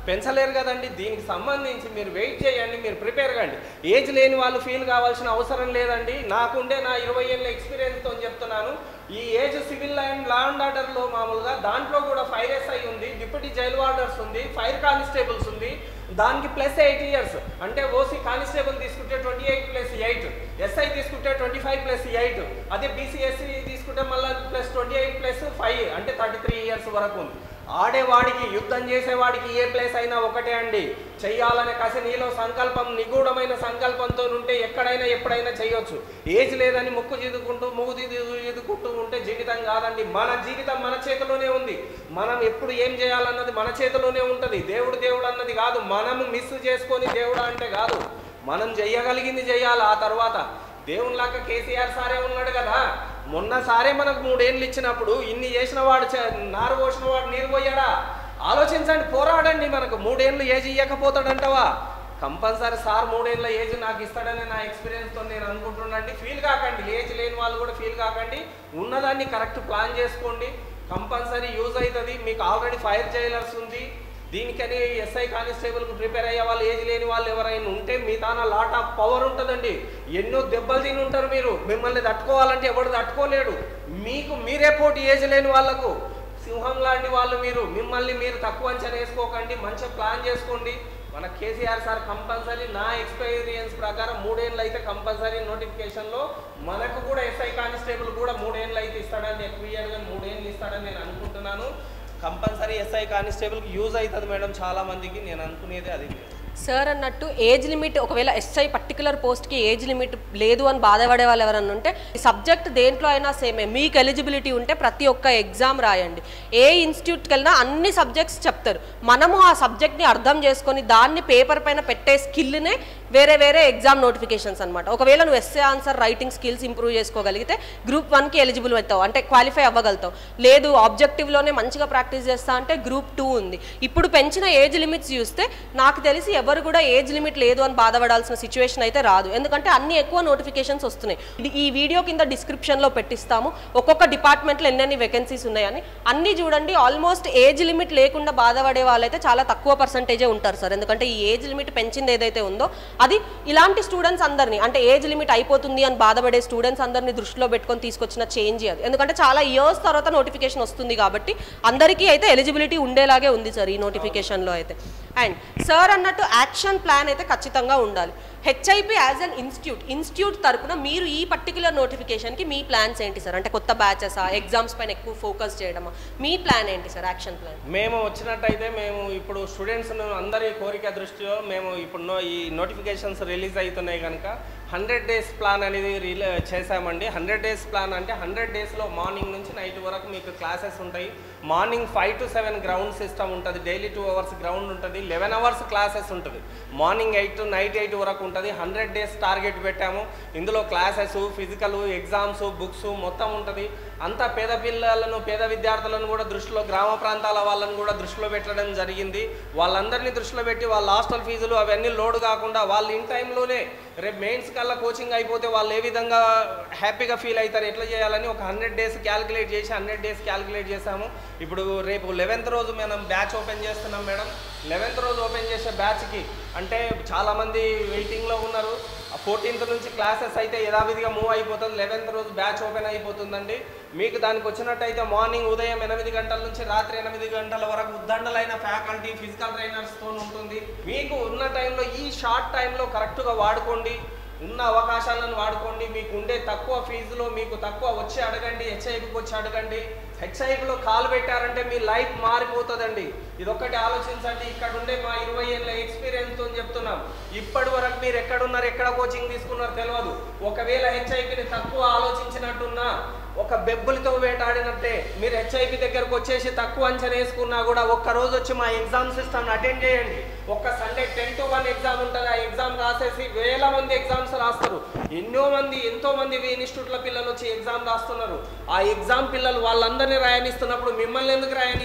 B: పెంచలేరు కదండి దీనికి సంబంధించి మీరు వెయిట్ చేయండి మీరు ప్రిపేర్ కండి ఏజ్ లేని వాళ్ళు ఫీల్ కావాల్సిన అవసరం లేదండి నాకుండే నా ఇరవై ఏళ్ళ ఎక్స్పీరియన్స్తో చెప్తున్నాను ఈ age civil and law and ఆర్డర్లో మామూలుగా దాంట్లో కూడా ఫైర్ ఎస్ఐ ఉంది డిప్యూటీ జైల్ వార్డర్స్ ఉంది ఫైర్ కానిస్టేబుల్స్ ఉంది దానికి ప్లస్ ఎయిట్ ఇయర్స్ అంటే ఓసీ కానిస్టేబుల్ తీసుకుంటే twenty eight plus eight SI తీసుకుంటే ట్వంటీ ఫైవ్ ప్లస్ ఎయిట్ అదే బీసీఎస్సీ తీసుకుంటే మళ్ళీ plus twenty eight plus five అంటే థర్టీ త్రీ ఇయర్స్ వరకు ఉంది ఆడేవాడికి యుద్ధం చేసేవాడికి ఏ ప్లేస్ అయినా ఒకటే అండి చెయ్యాలనే కసి నీలో సంకల్పం నిగూఢమైన సంకల్పంతో ఉంటే ఎక్కడైనా ఎప్పుడైనా చేయొచ్చు ఏజ్ లేదని ముక్కు చీదుకుంటూ ముగ్గు చీదుకుంటూ ఉంటే జీవితం కాదండి మన జీవితం మన చేతిలోనే ఉంది మనం ఎప్పుడు ఏం చేయాలన్నది మన చేతిలోనే ఉంటుంది దేవుడు దేవుడు అన్నది కాదు మనం మిస్ చేసుకొని దేవుడు అంటే కాదు మనం చెయ్యగలిగింది చేయాలి ఆ తర్వాత దేవునిలాగా కేసీఆర్ సారే ఉన్నాడు కదా మొన్న సారే మనకు మూడేళ్ళు ఇచ్చినప్పుడు ఇన్ని చేసిన వాడు చ- నారు పోసిన వాడు నీరు పోయాడా ఆలోచించండి పోరాడండి మనకు మూడేళ్ళు ఏజ్ ఇవ్వకపోతాడంటవా కంపల్సరీ సార్ మూడేళ్ళ ఏజ్ నాకు ఇస్తాడని నా ఎక్స్పీరియన్స్తో నేను అనుకుంటున్నాండి ఫీల్ కాకండి ఏజ్ లేని వాళ్ళు కూడా ఫీల్ కాకండి ఉన్నదాన్ని కరెక్ట్ ప్లాన్ చేసుకోండి కంపల్సరీ యూజ్ అవుతుంది మీకు ఆల్రెడీ ఫైర్ జైలర్స్ ఉంది దీనికని ఎస్ఐ కానిస్టేబుల్కి ప్రిపేర్ అయ్యే వాళ్ళు ఏజ్ లేని వాళ్ళు ఎవరైనా ఉంటే మీ తాన లాట్ ఆఫ్ పవర్ ఉంటుందండి ఎన్నో దెబ్బలు తిని ఉంటారు మీరు మిమ్మల్ని తట్టుకోవాలంటే ఎవడు తట్టుకోలేడు మీకు మీరే పోటీ ఏజ్ లేని వాళ్ళకు సింహం లాంటి వాళ్ళు మీరు మిమ్మల్ని మీరు తక్కువ అంచనా వేసుకోకండి మంచిగా ప్లాన్ చేసుకోండి మన కేసీఆర్ సార్ కంపల్సరీ నా ఎక్స్పీరియన్స్ ప్రకారం మూడేళ్ళు అయితే కంపల్సరీ నోటిఫికేషన్లో మనకు కూడా ఎస్ఐ కానిస్టేబుల్ కూడా మూడేళ్ళు అయితే ఇస్తాడని ఎక్కువ ఇయ్యాడు కానీ మూడేళ్ళు ఇస్తాడని నేను అనుకుంటున్నాను కంపల్సరీ ఎస్ఐ కానిస్టేబుల్కి యూజ్ అవుతుంది మేడం చాలా మందికి నేను అనుకునేది అది
A: సార్ అన్నట్టు ఏజ్ లిమిట్ ఒకవేళ ఎస్ఐ పర్టికులర్ పోస్ట్కి ఏజ్ లిమిట్ లేదు అని బాధపడే వాళ్ళు ఎవరన్నా ఉంటే ఈ సబ్జెక్ట్ దేంట్లో అయినా సేమే మీకు ఎలిజిబిలిటీ ఉంటే ప్రతి ఒక్క ఎగ్జామ్ రాయండి ఏ ఇన్స్టిట్యూట్కి వెళ్ళినా అన్ని సబ్జెక్ట్స్ చెప్తారు మనము ఆ సబ్జెక్ట్ని అర్థం చేసుకొని దాన్ని పేపర్ పైన పెట్టే స్కిల్నే వేరే వేరే ఎగ్జామ్ నోటిఫికేషన్స్ అనమాట ఒకవేళ నువ్వు SA answer writing skills improve చేసుకోగలిగితే గ్రూప్ వన్కి ఎలిజిబుల్ అవుతావు అంటే క్వాలిఫై అవ్వగలుగుతావు లేదు ఆబ్జెక్టివ్లోనే మంచిగా ప్రాక్టీస్ చేస్తా అంటే గ్రూప్ టూ ఉంది ఇప్పుడు పెంచిన ఏజ్ లిమిట్స్ చూస్తే నాకు తెలిసి ఎవరు కూడా ఏజ్ లిమిట్ లేదు అని బాధపడాల్సిన సిచ్యువేషన్ అయితే రాదు ఎందుకంటే అన్ని ఎక్కువ నోటిఫికేషన్స్ వస్తున్నాయి ఇది- ఈ వీడియో కింద డిస్క్రిప్షన్లో పెట్టిస్తాము ఒక్కొక్క డిపార్ట్మెంట్లో ఎన్నెన్ని వేకెన్సీస్ ఉన్నాయని అన్ని చూడండి ఆల్మోస్ట్ ఏజ్ లిమిట్ లేకుండా బాధపడే వాళ్ళైతే చాలా తక్కువ పర్సంటేజే ఉంటారు సార్ ఎందుకంటే ఈ ఏజ్ లిమిట్ పెంచింది ఏదైతే ఉందో అది ఇలాంటి స్టూడెంట్స్ అందరినీ అంటే ఏజ్ లిమిట్ అయిపోతుంది అని బాధపడే స్టూడెంట్స్ అందరినీ దృష్టిలో పెట్టుకొని తీసుకొచ్చిన చేంజ్ అది ఎందుకంటే చాలా ఇయర్స్ తర్వాత నోటిఫికేషన్ వస్తుంది కాబట్టి అందరికీ అయితే ఎలిజిబిలిటీ ఉండేలాగే ఉంది సార్ ఈ నోటిఫికేషన్లో అయితే అండ్ సార్ అన్నట్టు యాక్షన్ ప్లాన్ అయితే ఖచ్చితంగా ఉండాలి HIP as an institute institute తరపున మీరు ఈ పర్టికులర్ నోటిఫికేషన్కి మీ ప్లాన్స్ ఏంటి సార్ అంటే కొత్త బ్యాచెసా ఎగ్జామ్స్ పైన ఎక్కువ ఫోకస్ చేయడమా మీ ప్లాన్ ఏంటి సార్ యాక్షన్ ప్లాన్
B: మేము వచ్చినట్టయితే మేము ఇప్పుడు స్టూడెంట్స్ అందరి కోరిక దృష్టిలో మేము ఇప్పుడు నో- ఈ నోటిఫికేషన్స్ రిలీజ్ అవుతున్నాయి కనుక హండ్రెడ్ డేస్ ప్లాన్ అనేది రిలీ చేశామండి హండ్రెడ్ డేస్ ప్లాన్ అంటే హండ్రెడ్ డేస్లో మార్నింగ్ నుంచి నైట్ వరకు మీకు క్లాసెస్ ఉంటాయి morning five to seven ground system ఉంటుంది డైలీ టూ అవర్స్ గ్రౌండ్ ఉంటుంది లెవెన్ అవర్స్ క్లాసెస్ ఉంటుంది morning eight to night eight వరకు ఉంటుంది హండ్రెడ్ డేస్ టార్గెట్ పెట్టాము ఇందులో క్లాసెస్ ఫిజికల్ ఎగ్జామ్స్ బుక్స్ మొత్తం ఉంటుంది అంతా పేద పిల్లలను పేద విద్యార్థులను కూడా దృష్టిలో గ్రామ ప్రాంతాల వాళ్ళని కూడా దృష్టిలో పెట్టడం జరిగింది వాళ్ళందరినీ దృష్టిలో పెట్టి వాళ్ళ హాస్టల్ ఫీజులు అవన్నీ లోడ్ కాకుండా వాళ్ళు ఇన్ టైంలోనే రేపు మెయిన్స్ కల్లా కోచింగ్ అయిపోతే వాళ్ళు ఏ విధంగా హ్యాపీగా ఫీల్ అవుతారు ఎట్లా చేయాలని ఒక హండ్రెడ్ డేస్ క్యాలిక్యులేట్ చేసి హండ్రెడ్ డేస్ క్యాలిక్యులేట్ చేసాము ఇప్పుడు రేపు లెవెన్త్ రోజు మనం బ్యాచ్ ఓపెన్ చేస్తున్నాం మేడం లెవెన్త్ రోజు ఓపెన్ చేసే బ్యాచ్కి అంటే చాలామంది వెయిటింగ్లో ఉన్నారు ఫోర్టీన్త్ నుంచి క్లాసెస్ అయితే యథావిధిగా మూవ్ అయిపోతుంది లెవెన్త్ రోజు బ్యాచ్ ఓపెన్ అయిపోతుందండి మీకు దానికి వచ్చినట్టయితే మార్నింగ్ ఉదయం ఎనిమిది గంటల నుంచి రాత్రి ఎనిమిది గంటల వరకు ఉద్దండలైన ఫ్యాకల్టీ ఫిజికల్ ట్రైనర్స్తో ఉంటుంది మీకు ఉన్న టైంలో ఈ షార్ట్ టైంలో కరెక్ట్గా వాడుకోండి ఉన్న అవకాశాలను వాడుకోండి మీకు ఉండే తక్కువ ఫీజులో మీకు తక్కువ వచ్చి అడగండి హెచ్ఐపికి వచ్చి అడగండి హెచ్ఐపిలో కాలు పెట్టారంటే మీ లైఫ్ మారిపోతుందండి ఇదొక్కటి ఆలోచించండి ఇక్కడ ఉండే మా ఇరవై ఏళ్ళ ఎక్స్పీరియన్స్తో చెప్తున్నాం ఇప్పటి వరకు మీరు ఎక్కడున్నారు ఎక్కడ కోచింగ్ తీసుకున్నారో తెలియదు ఒకవేళ హెచ్ఐపిని తక్కువ ఆలోచించినట్టున్నా ఒక బెబ్బులతో వేటాడినట్టే మీరు హెచ్ఐపి దగ్గరకు వచ్చేసి తక్కువ అంచనా వేసుకున్నా కూడా ఒక్క రోజు వచ్చి మా ఎగ్జామ్ సిస్టమ్ అటెండ్ చేయండి ఒక్క Sunday ten to one exam ఉంటుంది ఆ ఎగ్జామ్ రాసేసి వేల మంది ఎగ్జామ్స్ రాస్తారు ఎన్నో మంది ఎంతో మంది ఇన్స్టిట్యూట్ల పిల్లలు వచ్చి ఎగ్జామ్ రాస్తున్నారు ఆ ఎగ్జామ్ పిల్లలు వాళ్ళందరినీ రాయనిస్తున్నప్పుడు మిమ్మల్ని ఎందుకు రాయనీయం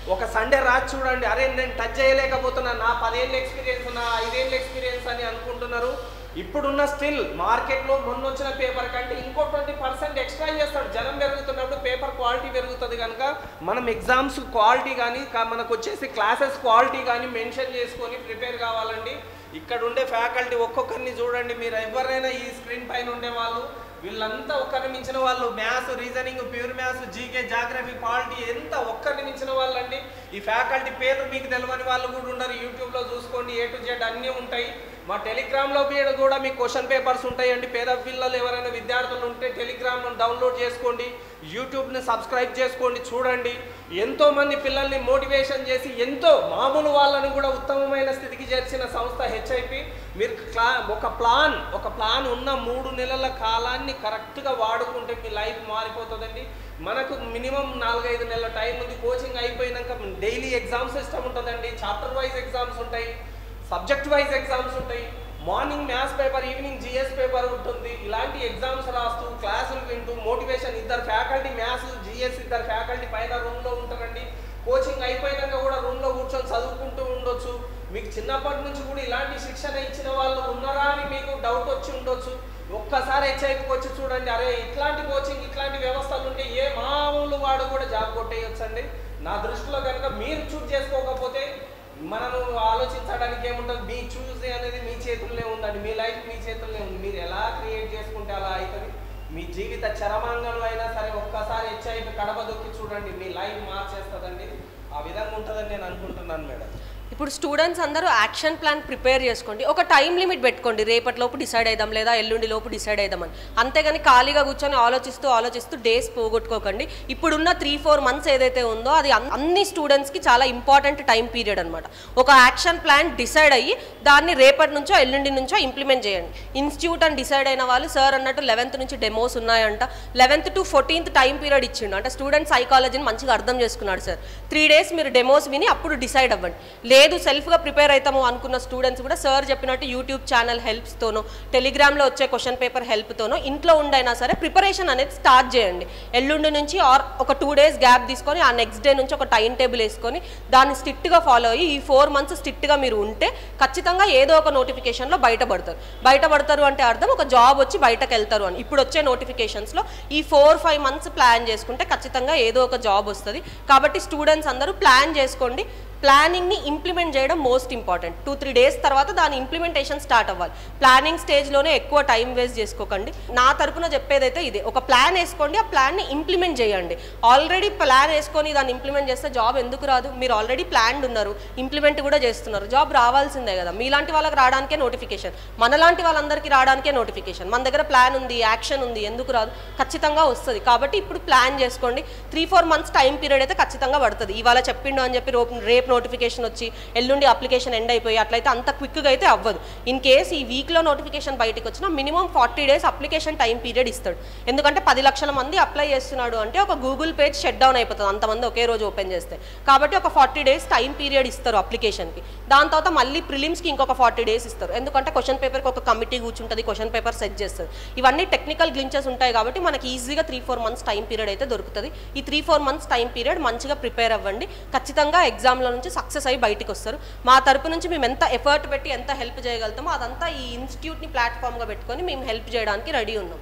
B: ఒక సండే రాత్రి చూడండి అరే నేను టచ్ చేయలేకపోతున్నా నా పదేళ్ళ ఎక్స్పీరియన్స్ నా ఐదేళ్ళ ఎక్స్పీరియన్స్ అని అనుకుంటున్నారు ఇప్పుడున్న స్టిల్ మార్కెట్లో మొన్న వచ్చిన పేపర్ కంటే ఇంకో ట్వంటీ పర్సెంట్ ఎక్స్ట్రా చేస్తాడు జనం పెరుగుతున్నప్పుడు పేపర్ క్వాలిటీ పెరుగుతుంది కనుక మనం ఎగ్జామ్స్ క్వాలిటీ కానీ కా- మనకు వచ్చేసి క్లాసెస్ క్వాలిటీ కానీ మెన్షన్ చేసుకొని ప్రిపేర్ కావాలండి ఇక్కడ ఉండే ఫ్యాకల్టీ ఒక్కొక్కరిని చూడండి మీరు ఎవరైనా ఈ స్క్రీన్ పైన ఉండే వాళ్ళు వీళ్ళంతా ఒక్కరిని మించిన వాళ్ళు maths reasoning pure maths GK geography polity ఎంత ఒక్కరిని మించిన వాళ్ళు అండి ఈ ఫ్యాకల్టీ పేర్లు మీకు తెలియని వాళ్ళు కూడా ఉన్నారు యూట్యూబ్లో చూసుకోండి ఏ టు జెడ్ అన్నీ ఉంటాయి మా టెలిగ్రామ్లో మీద కూడా మీకు క్వశ్చన్ పేపర్స్ ఉంటాయండి పేద పిల్లలు ఎవరైనా విద్యార్థులు ఉంటే టెలిగ్రామ్ డౌన్లోడ్ చేసుకోండి యూట్యూబ్ని సబ్స్క్రైబ్ చేసుకోండి చూడండి ఎంతో మంది పిల్లల్ని మోటివేషన్ చేసి ఎంతో మామూలు వాళ్ళని కూడా ఉత్తమమైన స్థితికి చేర్చిన సంస్థ హెచ్ఐపి మీరు క్లా ఒక ప్లాన్ ఒక ప్లాన్ ఉన్న మూడు నెలల కాలాన్ని కరెక్ట్గా వాడుకుంటే మీ లైఫ్ మారిపోతుందండి మనకు మినిమం నాలుగైదు నెలల టైం ఉంది కోచింగ్ అయిపోయినాక డైలీ ఎగ్జామ్ సిస్టమ్ ఉంటుందండి చాప్టర్ వైజ్ ఎగ్జామ్స్ ఉంటాయి సబ్జెక్ట్ వైజ్ ఎగ్జామ్స్ ఉంటాయి morning maths paper evening GS paper ఉంటుంది ఇలాంటి ఎగ్జామ్స్ రాస్తూ క్లాసులు వింటూ మోటివేషన్ ఇద్దరు ఫ్యాకల్టీ మ్యాథ్స్ జిఎస్ ఇద్దరు ఫ్యాకల్టీ పైన రూమ్లో ఉంటారండి కోచింగ్ అయిపోయినాక కూడా రూమ్లో కూర్చొని చదువుకుంటూ ఉండొచ్చు మీకు చిన్నప్పటి నుంచి కూడా ఇలాంటి శిక్షణ ఇచ్చిన వాళ్ళు ఉన్నారా అని మీకు డౌట్ వచ్చి ఉండొచ్చు ఒక్కసారి హెచ్ఐకి వచ్చి చూడండి అరే ఇట్లాంటి కోచింగ్ ఇట్లాంటి వ్యవస్థలు ఉంటే ఏ మామూలు వాడు కూడా జాబ్ కొట్టేయొచ్చండి నా దృష్టిలో కనుక మీరు చూజ్ చేసుకోకపోతే మనము ఆలోచించడానికి ఏముంటుంది మీ చూస్ అనేది మీ చేతుల్లో ఉందండి మీ లైఫ్ మీ చేతుల్లో ఉంది మీరు ఎలా క్రియేట్ చేసుకుంటే అలా అవుతుంది మీ జీవిత చరమాంగంలో అయినా సరే ఒక్కసారి హెచ్ఐవి కడప దొక్కి చూడండి మీ లైఫ్ మార్చేస్తుందండి ఆ విధంగా ఉంటుందని నేను అనుకుంటున్నాను మేడం
A: ఇప్పుడు స్టూడెంట్స్ అందరూ యాక్షన్ ప్లాన్ ప్రిపేర్ చేసుకోండి ఒక టైం లిమిట్ పెట్టుకోండి రేపటి లోపు డిసైడ్ అయిదాం లేదా ఎల్లుండి లోపు డిసైడ్ అయిదామని అంతేగాని ఖాళీగా కూర్చొని ఆలోచిస్తూ ఆలోచిస్తూ డేస్ పోగొట్టుకోకండి ఇప్పుడున్న త్రీ ఫోర్ మంత్స్ ఏదైతే ఉందో అది అన్- అన్ని స్టూడెంట్స్కి చాలా ఇంపార్టెంట్ టైం పీరియడ్ అనమాట ఒక యాక్షన్ ప్లాన్ డిసైడ్ అయ్యి దాన్ని రేపటి నుంచో ఎల్లుండి నుంచో ఇంప్లిమెంట్ చేయండి ఇన్స్టిట్యూట్ అని డిసైడ్ అయిన వాళ్ళు సార్ అన్నట్టు లెవెన్త్ నుంచి డెమోస్ ఉన్నాయంట eleventh to fourteenth time period ఇచ్చిండు అంటే స్టూడెంట్ సైకాలజీని మంచిగా అర్థం చేసుకున్నాడు సార్ త్రీ డేస్ మీరు డెమోస్ విని అప్పుడు డిసైడ్ అవ్వండి లేదు సెల్ఫ్గా ప్రిపేర్ అవుతాము అనుకున్న స్టూడెంట్స్ కూడా సార్ చెప్పినట్టు యూట్యూబ్ ఛానల్ హెల్ప్స్తోనో టెలిగ్రామ్లో వచ్చే క్వశ్చన్ పేపర్ హెల్ప్తోనో ఇంట్లో ఉండైనా సరే ప్రిపరేషన్ అనేది స్టార్ట్ చేయండి ఎల్లుండి నుంచి ఆర్ ఒక టూ డేస్ గ్యాప్ తీసుకొని ఆ నెక్స్ట్ డే నుంచి ఒక టైం టేబుల్ వేసుకొని దాన్ని స్ట్రిక్ట్గా ఫాలో అయ్యి ఈ ఫోర్ మంత్స్ స్ట్రిక్ట్గా మీరు ఉంటే ఖచ్చితంగా ఏదో ఒక నోటిఫికేషన్లో బయటపడతారు బయటపడతారు అంటే అర్థం ఒక జాబ్ వచ్చి బయటకు వెళ్తారు అని ఇప్పుడు వచ్చే నోటిఫికేషన్స్లో ఈ ఫోర్ ఫైవ్ మంత్స్ ప్లాన్ చేసుకుంటే ఖచ్చితంగా ఏదో ఒక జాబ్ వస్తుంది కాబట్టి స్టూడెంట్స్ అందరూ ప్లాన్ చేసుకోండి ప్లానింగ్ని ఇంప్లిమెంట్ చేయడం most important two three days తర్వాత దాని ఇంప్లిమెంటేషన్ స్టార్ట్ అవ్వాలి ప్లానింగ్ స్టేజ్లోనే ఎక్కువ టైం వేస్ట్ చేసుకోకండి నా తరపున చెప్పేదైతే ఇదే ఒక ప్లాన్ వేసుకోండి ఆ ప్లాన్ని ఇంప్లిమెంట్ చేయండి ఆల్రెడీ ప్లాన్ వేసుకొని దాన్ని ఇంప్లిమెంట్ చేస్తే జాబ్ ఎందుకు రాదు మీరు ఆల్రెడీ ప్లాన్డ్ ఉన్నారు ఇంప్లిమెంట్ కూడా చేస్తున్నారు జాబ్ రావాల్సిందే కదా మీలాంటి వాళ్ళకి రావడానికే నోటిఫికేషన్ మనలాంటి వాళ్ళందరికీ రావడానికే నోటిఫికేషన్ మన దగ్గర ప్లాన్ ఉంది యాక్షన్ ఉంది ఎందుకు రాదు ఖచ్చితంగా వస్తుంది కాబట్టి ఇప్పుడు ప్లాన్ చేసుకోండి three four months time period అయితే ఖచ్చితంగా పడుతుంది ఇవాళ చెప్పిండు అని చెప్పి రేపు రేపు నోటిఫికేషన్ వచ్చి ఎల్లుండి అప్లికేషన్ ఎండ్ అయిపోయి అట్లయితే అంత క్విక్గా అయితే అవ్వదు ఇన్ కేస్ ఈ వీక్లో నోటిఫికేషన్ బయటకు వచ్చినా minimum forty days application time period ఇస్తాడు ఎందుకంటే పది లక్షల మంది అప్లై చేస్తున్నాడు అంటే ఒక గూగుల్ పేజ్ షట్ డౌన్ అయిపోతుంది అంతమంది ఒకే రోజు ఓపెన్ చేస్తే కాబట్టి ఒక ఫార్టీ డేస్ టైం పీరియడ్ ఇస్తారు అప్లికేషన్కి దాని తర్వాత మళ్ళీ ప్రిలిమ్స్కి ఇంకొక ఫార్టీ డేస్ ఇస్తారు ఎందుకంటే క్వశ్చన్ పేపర్కి ఒక కమిటీ కూర్చుంటుంది క్వశ్చన్ పేపర్ సెట్ చేస్తుంది ఇవన్నీ టెక్నికల్ గ్లించెస్ ఉంటాయి కాబట్టి మనకి ఈజీగా three four months time period అయితే దొరుకుతుంది ఈ three four months time period మంచిగా ప్రిపేర్ అవ్వండి ఖచ్చితంగా ఎగ్జామ్లో నుంచి సక్సెస్ అయ్యి బయటికి వస్తారు మా తరపు నుంచి మేము ఎంత ఎఫర్ట్ పెట్టి ఎంత హెల్ప్ చేయగలుగుతామో అదంతా ఈ ఇన్స్టిట్యూట్ని ప్లాట్ఫామ్గా పెట్టుకొని మేము హెల్ప్ చేయడానికి రెడీ ఉన్నాం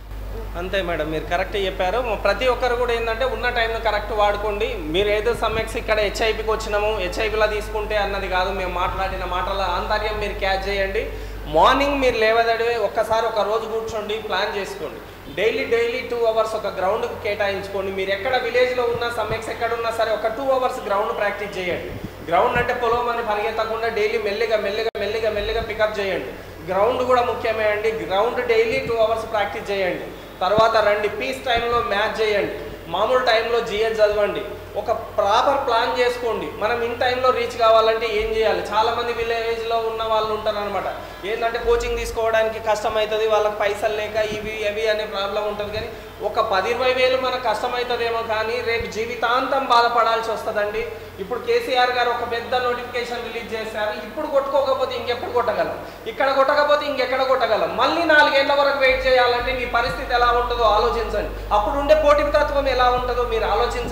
B: అంతే మేడం మీరు కరెక్ట్ చెప్పారు ప్రతి ఒక్కరు కూడా ఏంటంటే ఉన్న టైంను కరెక్ట్ వాడుకోండి మీరు ఏదో సమ్మెక్స్ ఇక్కడ హెచ్ఐపికి వచ్చినాము హెచ్ఐపిలో తీసుకుంటే అన్నది కాదు మేము మాట్లాడిన మాటల ఆంతర్యం మీరు క్యాచ్ చేయండి మార్నింగ్ మీరు లేవదడి ఒక్కసారి ఒక రోజు కూర్చోండి ప్లాన్ చేసుకోండి డైలీ డైలీ టూ అవర్స్ ఒక గ్రౌండ్కి కేటాయించుకోండి మీరు ఎక్కడ విలేజ్లో ఉన్నా సమ్మెక్స్ ఎక్కడ ఉన్నా సరే ఒక టూ అవర్స్ గ్రౌండ్ ప్రాక్టీస్ చేయండి గ్రౌండ్ అంటే పొలం అని పరిగెత్తకుండా డైలీ మెల్లిగా మెల్లిగా మెల్లిగా మెల్లిగా పికప్ చేయండి గ్రౌండ్ కూడా ముఖ్యమే అండి ground daily two hours practice చేయండి తర్వాత రండి పీస్ టైంలో మ్యాచ్ చేయండి మామూలు టైంలో జిఎస్ చదవండి ఒక ప్రాపర్ ప్లాన్ చేసుకోండి మనం ఇన్ టైంలో రీచ్ కావాలంటే ఏం చేయాలి చాలామంది విలేజ్లో ఉన్న వాళ్ళు ఉంటారు అనమాట ఏంటంటే కోచింగ్ తీసుకోవడానికి కష్టం అవుతుంది వాళ్ళకి పైసలు లేక ఇవి అవి అనే ప్రాబ్లం ఉంటుంది కానీ ఒక పది ఇరవై వేలు మనకు కష్టమవుతుందేమో కానీ రేపు జీవితాంతం బాధపడాల్సి వస్తుందండి ఇప్పుడు కేసీఆర్ గారు ఒక పెద్ద నోటిఫికేషన్ రిలీజ్ చేశారు ఇప్పుడు కొట్టుకోకపోతే ఇంకెప్పుడు కొట్టగలం ఇక్కడ కొట్టకపోతే ఇంకెక్కడ కొట్టగలం మళ్ళీ నాలుగేళ్ల వరకు వెయిట్ చేయాలంటే మీ పరిస్థితి ఎలా ఉంటుందో ఆలోచించండి అప్పుడు ఉండే పోటీ తత్వం ఎలా ఉంటుందో మీరు ఆలోచించండి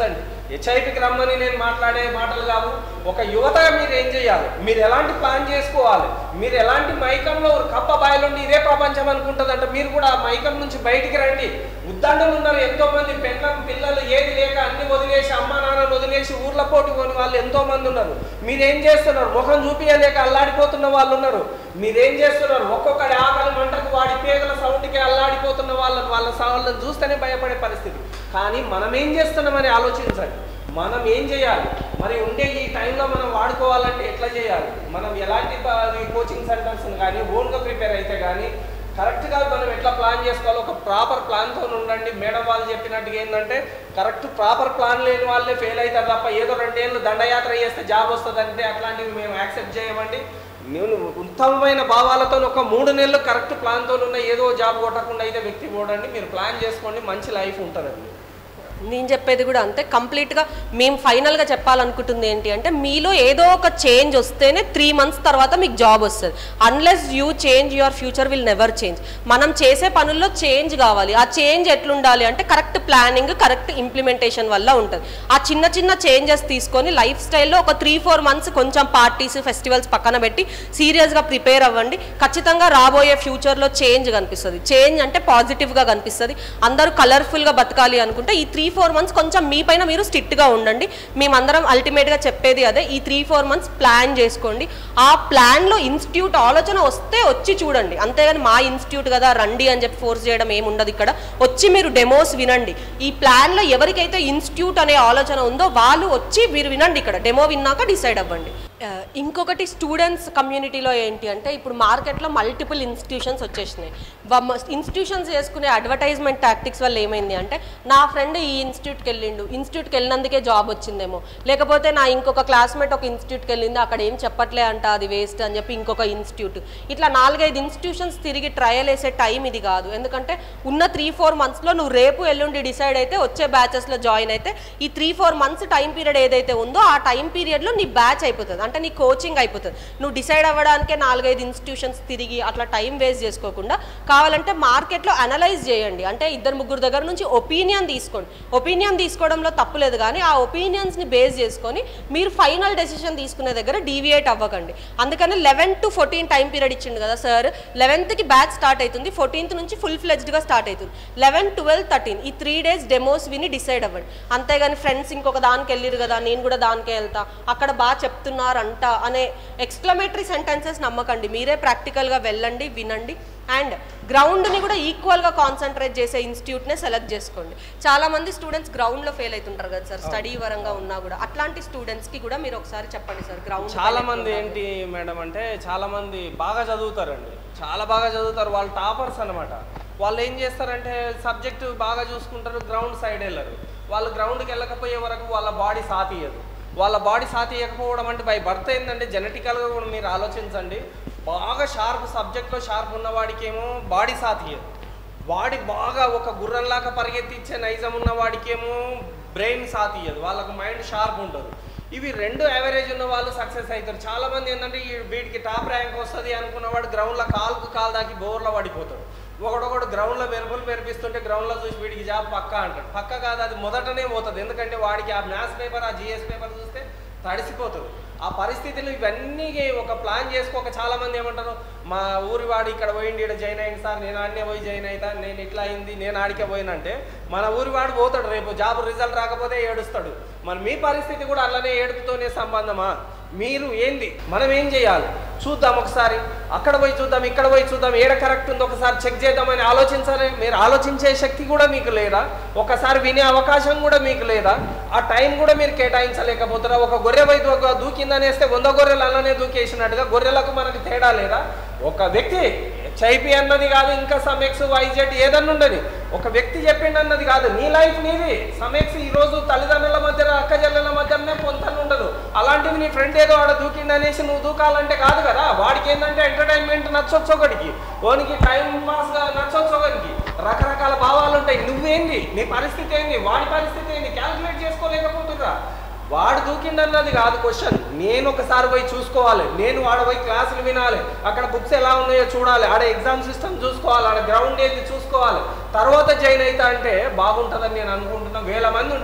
B: హెచ్ఐపికి రమ్మని నేను మాట్లాడే మాటలు కావు ఒక యువతగా మీరు ఏం చేయాలి మీరు ఎలాంటి ప్లాన్ చేసుకోవాలి మీరు ఎలాంటి మైకంలో ఒక కప్ప బాయిలుండి ఇదే ప్రపంచం అనుకుంటుందంటే మీరు కూడా ఆ మైకం నుంచి బయటికి రండి ఉద్దండలు ఉన్నారు ఎంతో మంది పెళ్ళం పిల్లలు ఏది లేక అన్ని వదిలేసి అమ్మ నాన్నలు వదిలేసి ఊర్ల పోటీ కొని వాళ్ళు ఎంతో మంది ఉన్నారు మీరేం చేస్తున్నారు ముఖం చూపించలేక అల్లాడిపోతున్న వాళ్ళు ఉన్నారు మీరేం చేస్తున్నారు ఒక్కొక్కడి ఆకలి మంటకు వాడి పేదల సౌండ్కి అల్లాడిపోతున్న వాళ్ళని వాళ్ళ వాళ్ళని చూస్తేనే భయపడే పరిస్థితి కానీ మనం ఏం చేస్తున్నామని ఆలోచించండి మనం ఏం చేయాలి మరి ఉండే ఈ టైంలో మనం వాడుకోవాలంటే ఎట్లా చేయాలి మనం ఎలాంటి కోచింగ్ సెంటర్స్ కానీ ఓన్గా ప్రిపేర్ అయితే కానీ కరెక్ట్గా మనం ఎట్లా ప్లాన్ చేసుకోవాలో ఒక ప్రాపర్ ప్లాన్తో ఉండండి మేడం వాళ్ళు చెప్పినట్టుగా ఏంటంటే కరెక్ట్ ప్రాపర్ ప్లాన్ లేని వాళ్ళే ఫెయిల్ అవుతారు తప్ప ఏదో రెండేళ్ళు దండయాత్ర చేస్తే జాబ్ వస్తుందంటే అట్లాంటివి మేము యాక్సెప్ట్ చేయమండి నేను ఉత్తమమైన భావాలతో ఒక మూడు నెలలు కరెక్ట్ ప్లాన్తో ఉన్న ఏదో జాబ్ కొట్టకుండా అయితే వ్యక్తి పోడండి మీరు ప్లాన్ చేసుకోండి మంచి లైఫ్ ఉంటుందండి
A: నేను చెప్పేది కూడా అంతే కంప్లీట్గా మేము ఫైనల్గా చెప్పాలనుకుంటుంది ఏంటి అంటే మీలో ఏదో ఒక చేంజ్ వస్తేనే త్రీ మంత్స్ తర్వాత మీకు జాబ్ వస్తుంది unless you change your future will never change మనం చేసే పనుల్లో చేంజ్ కావాలి ఆ చేంజ్ ఎట్లుండాలి అంటే కరెక్ట్ ప్లానింగ్ కరెక్ట్ ఇంప్లిమెంటేషన్ వల్ల ఉంటుంది ఆ చిన్న చిన్న చేంజెస్ తీసుకొని లైఫ్ స్టైల్లో ఒక త్రీ ఫోర్ మంత్స్ కొంచెం పార్టీస్ ఫెస్టివల్స్ పక్కన పెట్టి సీరియస్గా ప్రిపేర్ అవ్వండి ఖచ్చితంగా రాబోయే ఫ్యూచర్లో చేంజ్ కనిపిస్తుంది చేంజ్ అంటే పాజిటివ్గా కనిపిస్తుంది అందరూ కలర్ఫుల్గా బతకాలి అనుకుంటే ఈ త్రీ ఫోర్ మంత్స్ కొంచెం మీ పైన మీరు స్ట్రిక్ట్గా ఉండండి మేమందరం అల్టిమేట్గా చెప్పేది అదే ఈ త్రీ ఫోర్ మంత్స్ ప్లాన్ చేసుకోండి ఆ ప్లాన్లో ఇన్స్టిట్యూట్ ఆలోచన వస్తే వచ్చి చూడండి అంతేగాని మా ఇన్స్టిట్యూట్ కదా రండి అని చెప్పి ఫోర్స్ చేయడం ఏమి ఉండదు ఇక్కడ వచ్చి మీరు డెమోస్ వినండి ఈ ప్లాన్లో ఎవరికైతే ఇన్స్టిట్యూట్ అనే ఆలోచన ఉందో వాళ్ళు వచ్చి మీరు వినండి ఇక్కడ డెమో విన్నాక డిసైడ్ అవ్వండి ఆ, ఇంకొకటి స్టూడెంట్స్ కమ్యూనిటీలో ఏంటి అంటే ఇప్పుడు మార్కెట్లో మల్టిపుల్ ఇన్స్టిట్యూషన్స్ వచ్చేసినాయి ఇన్స్టిట్యూషన్స్ చేసుకునే అడ్వర్టైజ్మెంట్ టాక్టిక్స్ వల్ల ఏమైంది అంటే నా ఫ్రెండ్ ఈ ఇన్స్టిట్యూట్కి వెళ్ళిండు ఇన్స్టిట్యూట్కి వెళ్ళినందుకే జాబ్ వచ్చిందేమో లేకపోతే నా ఇంకొక క్లాస్మేట్ ఒక ఇన్స్టిట్యూట్కి వెళ్ళింది అక్కడ ఏం చెప్పట్లే అంట అది వేస్ట్ అని చెప్పి ఇంకొక ఇన్స్టిట్యూట్ ఇట్లా నాలుగైదు ఇన్స్టిట్యూషన్స్ తిరిగి ట్రయల్ వేసే టైం ఇది కాదు ఎందుకంటే ఉన్న త్రీ ఫోర్ మంత్స్లో నువ్వు రేపు ఎల్లుండి డిసైడ్ అయితే వచ్చే బ్యాచెస్లో జాయిన్ అయితే ఈ three four months time period ఏదైతే ఉందో ఆ టైం పీరియడ్లో నీ బ్యాచ్ అయిపోతుంది అంటే నీ కోచింగ్ అయిపోతుంది నువ్వు డిసైడ్ అవ్వడానికే నాలుగైదు ఇన్స్టిట్యూషన్స్ తిరిగి అట్లా టైం వేస్ట్ చేసుకోకుండా కావాలంటే మార్కెట్లో అనలైజ్ చేయండి అంటే ఇద్దరు ముగ్గురు దగ్గర నుంచి ఒపీనియన్ తీసుకోండి ఒపీనియన్ తీసుకోవడంలో తప్పులేదు కానీ ఆ ఒపీనియన్స్ని బేస్ చేసుకొని మీరు ఫైనల్ డెసిషన్ తీసుకునే దగ్గర డీవియేట్ అవ్వకండి అందుకని eleven to fourteen time period ఇచ్చిండు కదా సార్ లెవెన్త్కి బ్యాచ్ స్టార్ట్ అవుతుంది ఫోర్టీన్త్ నుంచి ఫుల్ ఫ్లెజ్డ్గా స్టార్ట్ అవుతుంది లెవెన్ ట్వెల్వ్ థర్టీన్ ఈ త్రీ డేస్ డెమోస్ విని డిసైడ్ అవ్వండి అంతేగాని ఫ్రెండ్స్ ఇంకొక దానికి వెళ్ళిరు కదా నేను కూడా దానికే వెళ్తా అక్కడ బాగా చెప్తున్నారంట అనే ఎక్స్క్లమేటరీ సెంటెన్సెస్ నమ్మకండి మీరే ప్రాక్టికల్గా వెళ్ళండి వినండి అండ్ గ్రౌండ్ని కూడా ఈక్వల్గా కాన్సన్ట్రేట్ చేసే ఇన్స్టిట్యూట్నే సెలెక్ట్ చేసుకోండి చాలా మంది స్టూడెంట్స్ గ్రౌండ్లో ఫెయిల్ అవుతుంటారు కదా సార్ స్టడీ పరంగా ఉన్నా కూడా అట్లాంటి స్టూడెంట్స్కి కూడా మీరు ఒకసారి చెప్పండి సార్ గ్రౌండ్
B: చాలా మంది ఏంటి మేడం అంటే చాలా మంది బాగా చదువుతారండి చాలా బాగా చదువుతారు వాళ్ళు టాపర్స్ అన్నమాట వాళ్ళు ఏం చేస్తారంటే సబ్జెక్ట్ బాగా చూసుకుంటారు గ్రౌండ్ సైడ్ వెళ్ళరు వాళ్ళు గ్రౌండ్కి వెళ్ళకపోయే వరకు వాళ్ళ బాడీ సాతియదు వాళ్ళ బాడీ సాతియకపోవడం అంటే బై బర్త్ ఏంటంటే జెనెటికల్గా కూడా మీరు ఆలోచించండి బాగా షార్ప్ సబ్జెక్ట్లో షార్ప్ ఉన్నవాడికేమో బాడీ సాతియదు వాడి బాగా ఒక గుర్రంలాగా పరిగెత్తిచ్చే నైజం ఉన్న వాడికేమో బ్రెయిన్ సాతియదు వాళ్ళకు మైండ్ షార్ప్ ఉంటుంది ఇవి రెండు యావరేజ్ ఉన్న వాళ్ళు సక్సెస్ అవుతారు చాలా మంది ఏంటంటే ఈ వీడికి టాప్ ర్యాంక్ వస్తుంది అనుకున్నవాడు గ్రౌండ్లో కాలుకు కాలు దాకి బోర్లో పడిపోతాడు ఒకడొకడు గ్రౌండ్లో మెరుపులు మెరిపిస్తుంటే గ్రౌండ్లో చూసి వీడికి జాబ్ పక్క అంటాడు పక్క కాదు అది మొదటనే పోతుంది ఎందుకంటే వాడికి ఆ మ్యాథ్స్ పేపర్ ఆ జిఎస్ పేపర్ చూస్తే తడిసిపోతుంది ఆ పరిస్థితులు ఇవన్నీ ఒక ప్లాన్ చేసుకోక చాలా మంది ఏమంటారు మా ఊరి వాడు ఇక్కడ పోయింది ఇక్కడ జాయిన్ అయింది సార్ నేను ఆడనే పోయి జాయిన్ అవుతా నేను ఇట్లా అయింది నేను ఆడికే పోయినంటే మన ఊరి వాడు పోతాడు రేపు జాబ్ రిజల్ట్ రాకపోతే ఏడుస్తాడు మరి మీ పరిస్థితి కూడా అలానే ఏడుపుతోనే సంబంధమా మీరు ఏంది మనం ఏం చేయాలి చూద్దాం ఒకసారి అక్కడ పోయి చూద్దాం ఇక్కడ పోయి చూద్దాం ఏడ కరెక్ట్ ఉందో ఒకసారి చెక్ చేద్దామని ఆలోచించాలి మీరు ఆలోచించే శక్తి కూడా మీకు లేదా ఒకసారి వినే అవకాశం కూడా మీకు లేదా ఆ టైం కూడా మీరు కేటాయించలేకపోతారా ఒక గొర్రె పోయి దూ- దూకిందనేస్తే వంద గొర్రెలు అలానే దూకేసినట్టుగా గొర్రెలకు మనకు తేడా లేదా ఒక వ్యక్తి హెచ్ఐపి అన్నది కాదు ఇంకా సమెక్స్ వైజెడ్ ఏదన్నా ఉండని ఒక వ్యక్తి చెప్పిండు అన్నది కాదు నీ లైఫ్ నీది సమెక్స్ ఈ రోజు తల్లిదండ్రుల మధ్య అక్క చెల్లెల మధ్యనే పొంతన ఉండదు అలాంటిది నీ ఫ్రెండ్ ఏదో ఆడ దూకిండు అనేసి నువ్వు దూకాలంటే కాదు కదా వాడికి ఏంటంటే ఎంటర్టైన్మెంట్ నచ్చొచ్చు ఒకటికి ఓనికి టైం పాస్ గా నచ్చొచ్చు ఒకరికి రకరకాల భావాలు ఉంటాయి నువ్వేంది నీ పరిస్థితి ఏంది వాడి పరిస్థితి ఏంది క్యాల్కులేట్ చేసుకోలేకపోతున్నా వాడు దూకిండన్నది కాదు క్వశ్చన్ నేను ఒకసారి పోయి చూసుకోవాలి నేను వాడు పోయి క్లాసులు వినాలి అక్కడ బుక్స్ ఎలా ఉన్నాయో చూడాలి ఆడ ఎగ్జామ్ సిస్టమ్ చూసుకోవాలి ఆడ గ్రౌండ్ ఏంది చూసుకోవాలి తర్వాత జాయిన్ అవుతా అంటే బాగుంటుందని నేను అనుకుంటున్నా వేల మంది ఉంటారు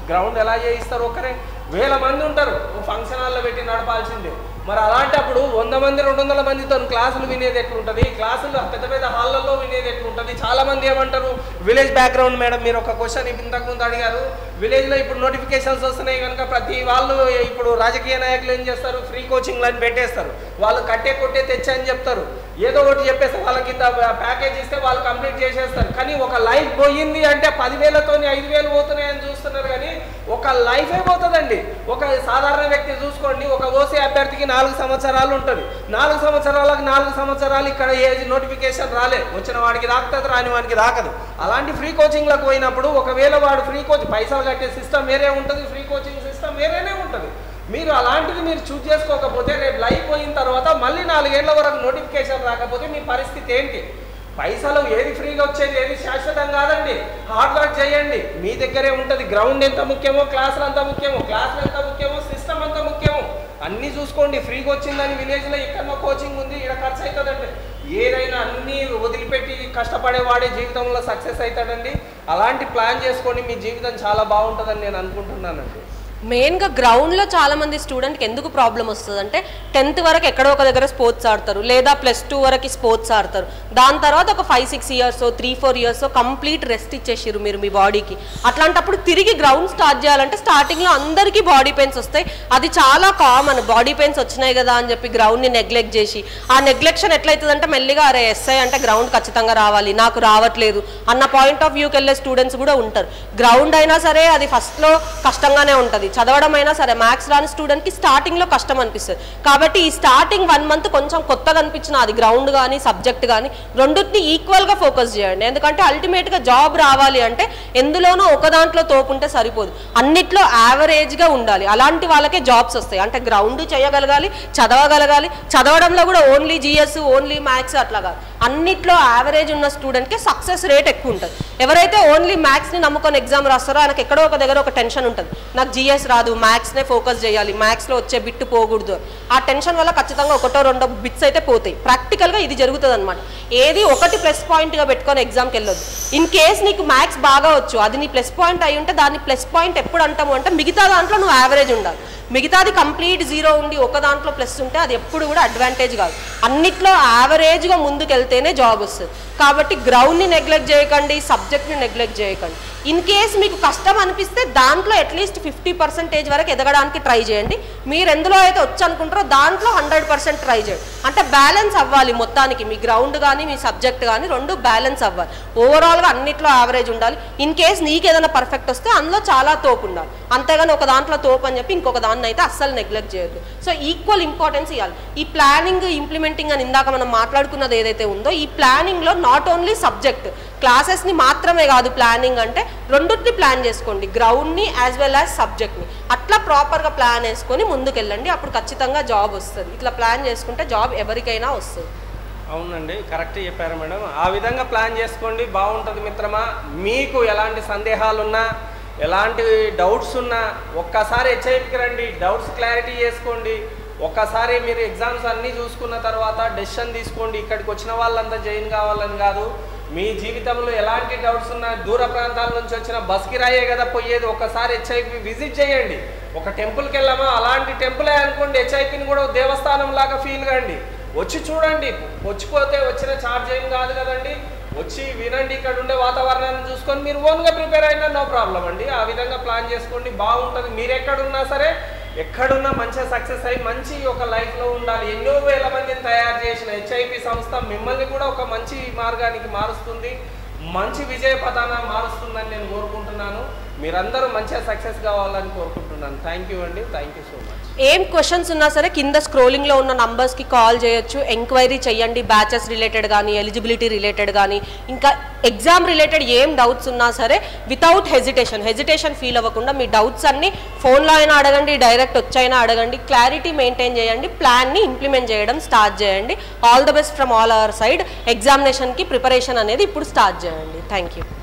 B: గ్రౌండ్ ఎలా చేయిస్తారు ఒకరే వేల మంది ఉంటారు ఫంక్షన్ హాల్లో పెట్టి నడపాల్సిందే మరి అలాంటప్పుడు వంద మంది రెండు వందల మందితో క్లాసులు వినేది ఎట్లుంటుంది క్లాసులు పెద్ద పెద్ద హాళ్ళల్లో వినేది ఎట్లుంటుంది చాలా మంది ఏమంటారు విలేజ్ బ్యాక్గ్రౌండ్ మేడం మీరు ఒక క్వశ్చన్ ఇంతకు ముందు అడిగారు విలేజ్లో ఇప్పుడు నోటిఫికేషన్స్ వస్తున్నాయి కనుక ప్రతి వాళ్ళు ఇప్పుడు రాజకీయ నాయకులు ఏం చేస్తారు ఫ్రీ కోచింగ్లు అని పెట్టేస్తారు వాళ్ళు కట్టే కొట్టే తెచ్చా అని చెప్తారు ఏదో ఒకటి చెప్పేస్తే వాళ్ళకి ఇంత ప్యాకేజ్ ఇస్తే వాళ్ళు కంప్లీట్ చేసేస్తారు కానీ ఒక లైఫ్ పోయింది అంటే పదివేలతోని ఐదు వేలు పోతున్నాయని చూస్తున్నారు కానీ ఒక లైఫే పోతుందండి ఒక సాధారణ వ్యక్తి చూసుకోండి ఒక ఓసీ అభ్యర్థికి నాలుగు సంవత్సరాలు ఉంటుంది నాలుగు సంవత్సరాలకు నాలుగు సంవత్సరాలు ఇక్కడ ఏజ్ నోటిఫికేషన్ రాలే వచ్చిన వాడికి రాకుతుంది రాని వాడికి రాకదు అలాంటి ఫ్రీ కోచింగ్లకు పోయినప్పుడు ఒకవేళ వాడు ఫ్రీ కోచింగ్ పైసలు కట్టే సిస్టమ్ వేరే ఉంటుంది ఫ్రీ కోచింగ్ సిస్టమ్ వేరేనే ఉంటుంది మీరు అలాంటిది మీరు చూస్ చేసుకోకపోతే రేపు లైఫ్ పోయిన తర్వాత మళ్ళీ నాలుగేళ్ల వరకు నోటిఫికేషన్ రాకపోతే మీ పరిస్థితి ఏంటి పైసలు ఏది ఫ్రీగా వచ్చేది ఏది శాశ్వతం కాదండి హార్డ్ వర్క్ చేయండి మీ దగ్గరే ఉంటుంది గ్రౌండ్ ఎంత ముఖ్యమో క్లాసులు అంత ముఖ్యమో క్లాసులు ఎంత ముఖ్యమో సిస్టమ్ అంత ముఖ్యమో అన్నీ చూసుకోండి ఫ్రీగా వచ్చిందని విలేజ్లో ఎక్కడో కోచింగ్ ఉంది ఇక్కడ ఖర్చు అవుతుందండి ఏదైనా అన్నీ వదిలిపెట్టి కష్టపడే వాడే జీవితంలో సక్సెస్ అవుతాడండి అలాంటి ప్లాన్ చేసుకోండి మీ జీవితం చాలా బాగుంటుందని నేను అనుకుంటున్నానండి
A: మెయిన్గా గ్రౌండ్లో చాలా మంది స్టూడెంట్కి ఎందుకు ప్రాబ్లం వస్తుంది అంటే టెన్త్ వరకు ఎక్కడో ఒక దగ్గర స్పోర్ట్స్ ఆడతారు లేదా ప్లస్ టూ వరకు స్పోర్ట్స్ ఆడతారు దాని తర్వాత ఒక five six years three four years complete rest ఇచ్చేసిరు మీరు మీ బాడీకి అట్లాంటప్పుడు తిరిగి గ్రౌండ్ స్టార్ట్ చేయాలంటే స్టార్టింగ్లో అందరికీ బాడీ పెయిన్స్ వస్తాయి అది చాలా కామన్ బాడీ పెయిన్స్ వచ్చినాయి కదా అని చెప్పి గ్రౌండ్ని నెగ్లెక్ట్ చేసి ఆ నెగ్లెక్షన్ ఎట్లయితుందంటే మెల్లిగా అరే ఎస్ఐ అంటే గ్రౌండ్ ఖచ్చితంగా రావాలి నాకు రావట్లేదు అన్న పాయింట్ ఆఫ్ వ్యూకి వెళ్ళే స్టూడెంట్స్ కూడా ఉంటారు గ్రౌండ్ అయినా సరే అది ఫస్ట్లో కష్టంగానే ఉంటుంది చదవడం అయినా సరే మ్యాథ్స్ రాని స్టూడెంట్కి స్టార్టింగ్లో కష్టం అనిపిస్తుంది కాబట్టి ఈ స్టార్టింగ్ వన్ మంత్ కొంచెం కొత్తగా అనిపించిన అది గ్రౌండ్ కానీ సబ్జెక్ట్ కానీ రెండింటిని ఈక్వల్గా ఫోకస్ చేయండి ఎందుకంటే అల్టిమేట్గా జాబ్ రావాలి అంటే ఎందులోనో ఒక దాంట్లో తోపుంటే సరిపోదు అన్నిట్లో యావరేజ్గా ఉండాలి అలాంటి వాళ్ళకే జాబ్స్ వస్తాయి అంటే గ్రౌండ్ చేయగలగాలి చదవగలగాలి చదవడంలో కూడా ఓన్లీ జిఎస్ ఓన్లీ మ్యాథ్స్ అట్లా కాదు అన్నిట్లో యావరేజ్ ఉన్న స్టూడెంట్కి సక్సెస్ రేట్ ఎక్కువ ఉంటుంది ఎవరైతే ఓన్లీ మ్యాథ్స్ని నమ్ముకొని ఎగ్జామ్ రాస్తారో ఆయనకి ఎక్కడో ఒక దగ్గర ఒక టెన్షన్ ఉంటుంది నాకు జిఎస్ రాదు మ్యాథ్స్నే ఫోకస్ చేయాలి మ్యాథ్స్లో వచ్చే బిట్ పోకూడదు ఆ టెన్షన్ వల్ల ఖచ్చితంగా ఒకటో రెండో బిట్స్ అయితే పోతాయి ప్రాక్టికల్గా ఇది జరుగుతుంది అనమాట ఏది ఒకటి ప్లస్ పాయింట్గా పెట్టుకొని ఎగ్జామ్కి వెళ్ళొద్దు ఇన్ కేస్ నీకు మ్యాథ్స్ బాగా వచ్చు అది నీ ప్లస్ పాయింట్ అయి ఉంటే దాన్ని ప్లస్ పాయింట్ ఎప్పుడు అంటాము అంటే మిగతా దాంట్లో నువ్వు యావరేజ్ ఉండాలి మిగతాది కంప్లీట్ జీరో ఉండి ఒక దాంట్లో ప్లస్ ఉంటే అది ఎప్పుడు కూడా అడ్వాంటేజ్ కాదు అన్నిట్లో యావరేజ్గా ముందుకు వెళ్తేనే జాబ్ వస్తుంది కాబట్టి గ్రౌండ్ని నెగ్లెక్ట్ చేయకండి సబ్జెక్ట్ని నెగ్లెక్ట్ చేయకండి ఇన్ కేస్ మీకు కష్టం అనిపిస్తే దాంట్లో అట్లీస్ట్ ఫిఫ్టీ పర్సెంటేజ్ వరకు ఎదగడానికి ట్రై చేయండి మీరు ఎందులో అయితే వచ్చి అనుకుంటారో దాంట్లో హండ్రెడ్ పర్సెంట్ ట్రై చేయండి అంటే బ్యాలెన్స్ అవ్వాలి మొత్తానికి మీ గ్రౌండ్ కానీ మీ సబ్జెక్ట్ కానీ రెండు బ్యాలెన్స్ అవ్వాలి ఓవరాల్గా అన్నిట్లో యావరేజ్ ఉండాలి ఇన్ కేస్ నీకు ఏదైనా పర్ఫెక్ట్ వస్తే అందులో చాలా తోపు ఉండాలి అంతేగాని ఒక దాంట్లో తోపు అని చెప్పి ఇంకొక దాన్ని అయితే అస్సలు నెగ్లెక్ట్ చేయొద్దు సో ఈక్వల్ ఇంపార్టెన్స్ ఇవ్వాలి ఈ ప్లానింగ్ ఇంప్లిమెంటింగ్ అని ఇందాక మనం మాట్లాడుకున్నది ఏదైతే ఉందో ఈ ప్లానింగ్లో నాట్ ఓన్లీ సబ్జెక్ట్ క్లాసెస్ని మాత్రమే కాదు ప్లానింగ్ అంటే రెండుటిని ప్లాన్ చేసుకోండి గ్రౌండ్ని యాజ్ వెల్ యాజ్ సబ్జెక్ట్ని అట్లా ప్రాపర్గా ప్లాన్ వేసుకొని ముందుకెళ్ళండి అప్పుడు ఖచ్చితంగా జాబ్ వస్తుంది ఇట్లా ప్లాన్ చేసుకుంటే జాబ్ ఎవరికైనా వస్తుంది
B: అవునండి కరెక్ట్ చెప్పారు మేడం ఆ విధంగా ప్లాన్ చేసుకోండి బాగుంటుంది మిత్రమా మీకు ఎలాంటి సందేహాలున్నా ఎలాంటి డౌట్స్ ఉన్నా ఒక్కసారి హెచ్ఐపికి రండి డౌట్స్ క్లారిటీ చేసుకోండి ఒక్కసారి మీరు ఎగ్జామ్స్ అన్నీ చూసుకున్న తర్వాత డెసిషన్ తీసుకోండి ఇక్కడికి వచ్చిన వాళ్ళంతా జాయిన్ కావాలని కాదు మీ జీవితంలో ఎలాంటి డౌట్స్ ఉన్నా దూర ప్రాంతాల నుంచి వచ్చిన బస్ కిరాయే కదా పోయేది ఒకసారి హెచ్ఐపి విజిట్ చేయండి ఒక టెంపుల్కి వెళ్ళామా అలాంటి టెంపులే అనుకోండి హెచ్ఐపిని కూడా దేవస్థానం లాగా ఫీల్ కండి వచ్చి చూడండి వచ్చిపోతే వచ్చిన ఛార్జ్ ఏం కాదు కదండి వచ్చి వినండి ఇక్కడ ఉండే వాతావరణాన్ని చూసుకొని మీరు ఓన్గా ప్రిపేర్ అయినా నో ప్రాబ్లం అండి ఆ విధంగా ప్లాన్ చేసుకోండి బాగుంటుంది మీరు ఎక్కడున్నా సరే ఎక్కడున్నా మంచిగా సక్సెస్ అయ్యి మంచి ఒక లైఫ్లో ఉండాలి ఎన్నో వేల మందిని తయారు చేసిన హెచ్ఐపి సంస్థ మిమ్మల్ని కూడా ఒక మంచి మార్గానికి మారుస్తుంది మంచి విజయ పథాన మారుస్తుందని నేను కోరుకుంటున్నాను మీరందరూ మంచిగా సక్సెస్ కావాలని కోరుకుంటున్నాను థ్యాంక్ యూ అండి థ్యాంక్ యూ సో మచ్
A: ఏం క్వశ్చన్స్ ఉన్నా సరే కింద స్క్రోలింగ్లో ఉన్న నంబర్స్కి కాల్ చేయొచ్చు ఎంక్వైరీ చేయండి బ్యాచెస్ రిలేటెడ్ కానీ ఎలిజిబిలిటీ రిలేటెడ్ కానీ ఇంకా ఎగ్జామ్ రిలేటెడ్ ఏం డౌట్స్ ఉన్నా సరే వితౌట్ హెజిటేషన్ హెజిటేషన్ ఫీల్ అవ్వకుండా మీ డౌట్స్ అన్ని ఫోన్లో అయినా అడగండి డైరెక్ట్ వచ్చైనా అడగండి క్లారిటీ మెయింటైన్ చేయండి ప్లాన్ని ఇంప్లిమెంట్ చేయడం స్టార్ట్ చేయండి all the best from all our side ఎగ్జామినేషన్కి ప్రిపరేషన్ అనేది ఇప్పుడు స్టార్ట్ చేయండి థ్యాంక్ యూ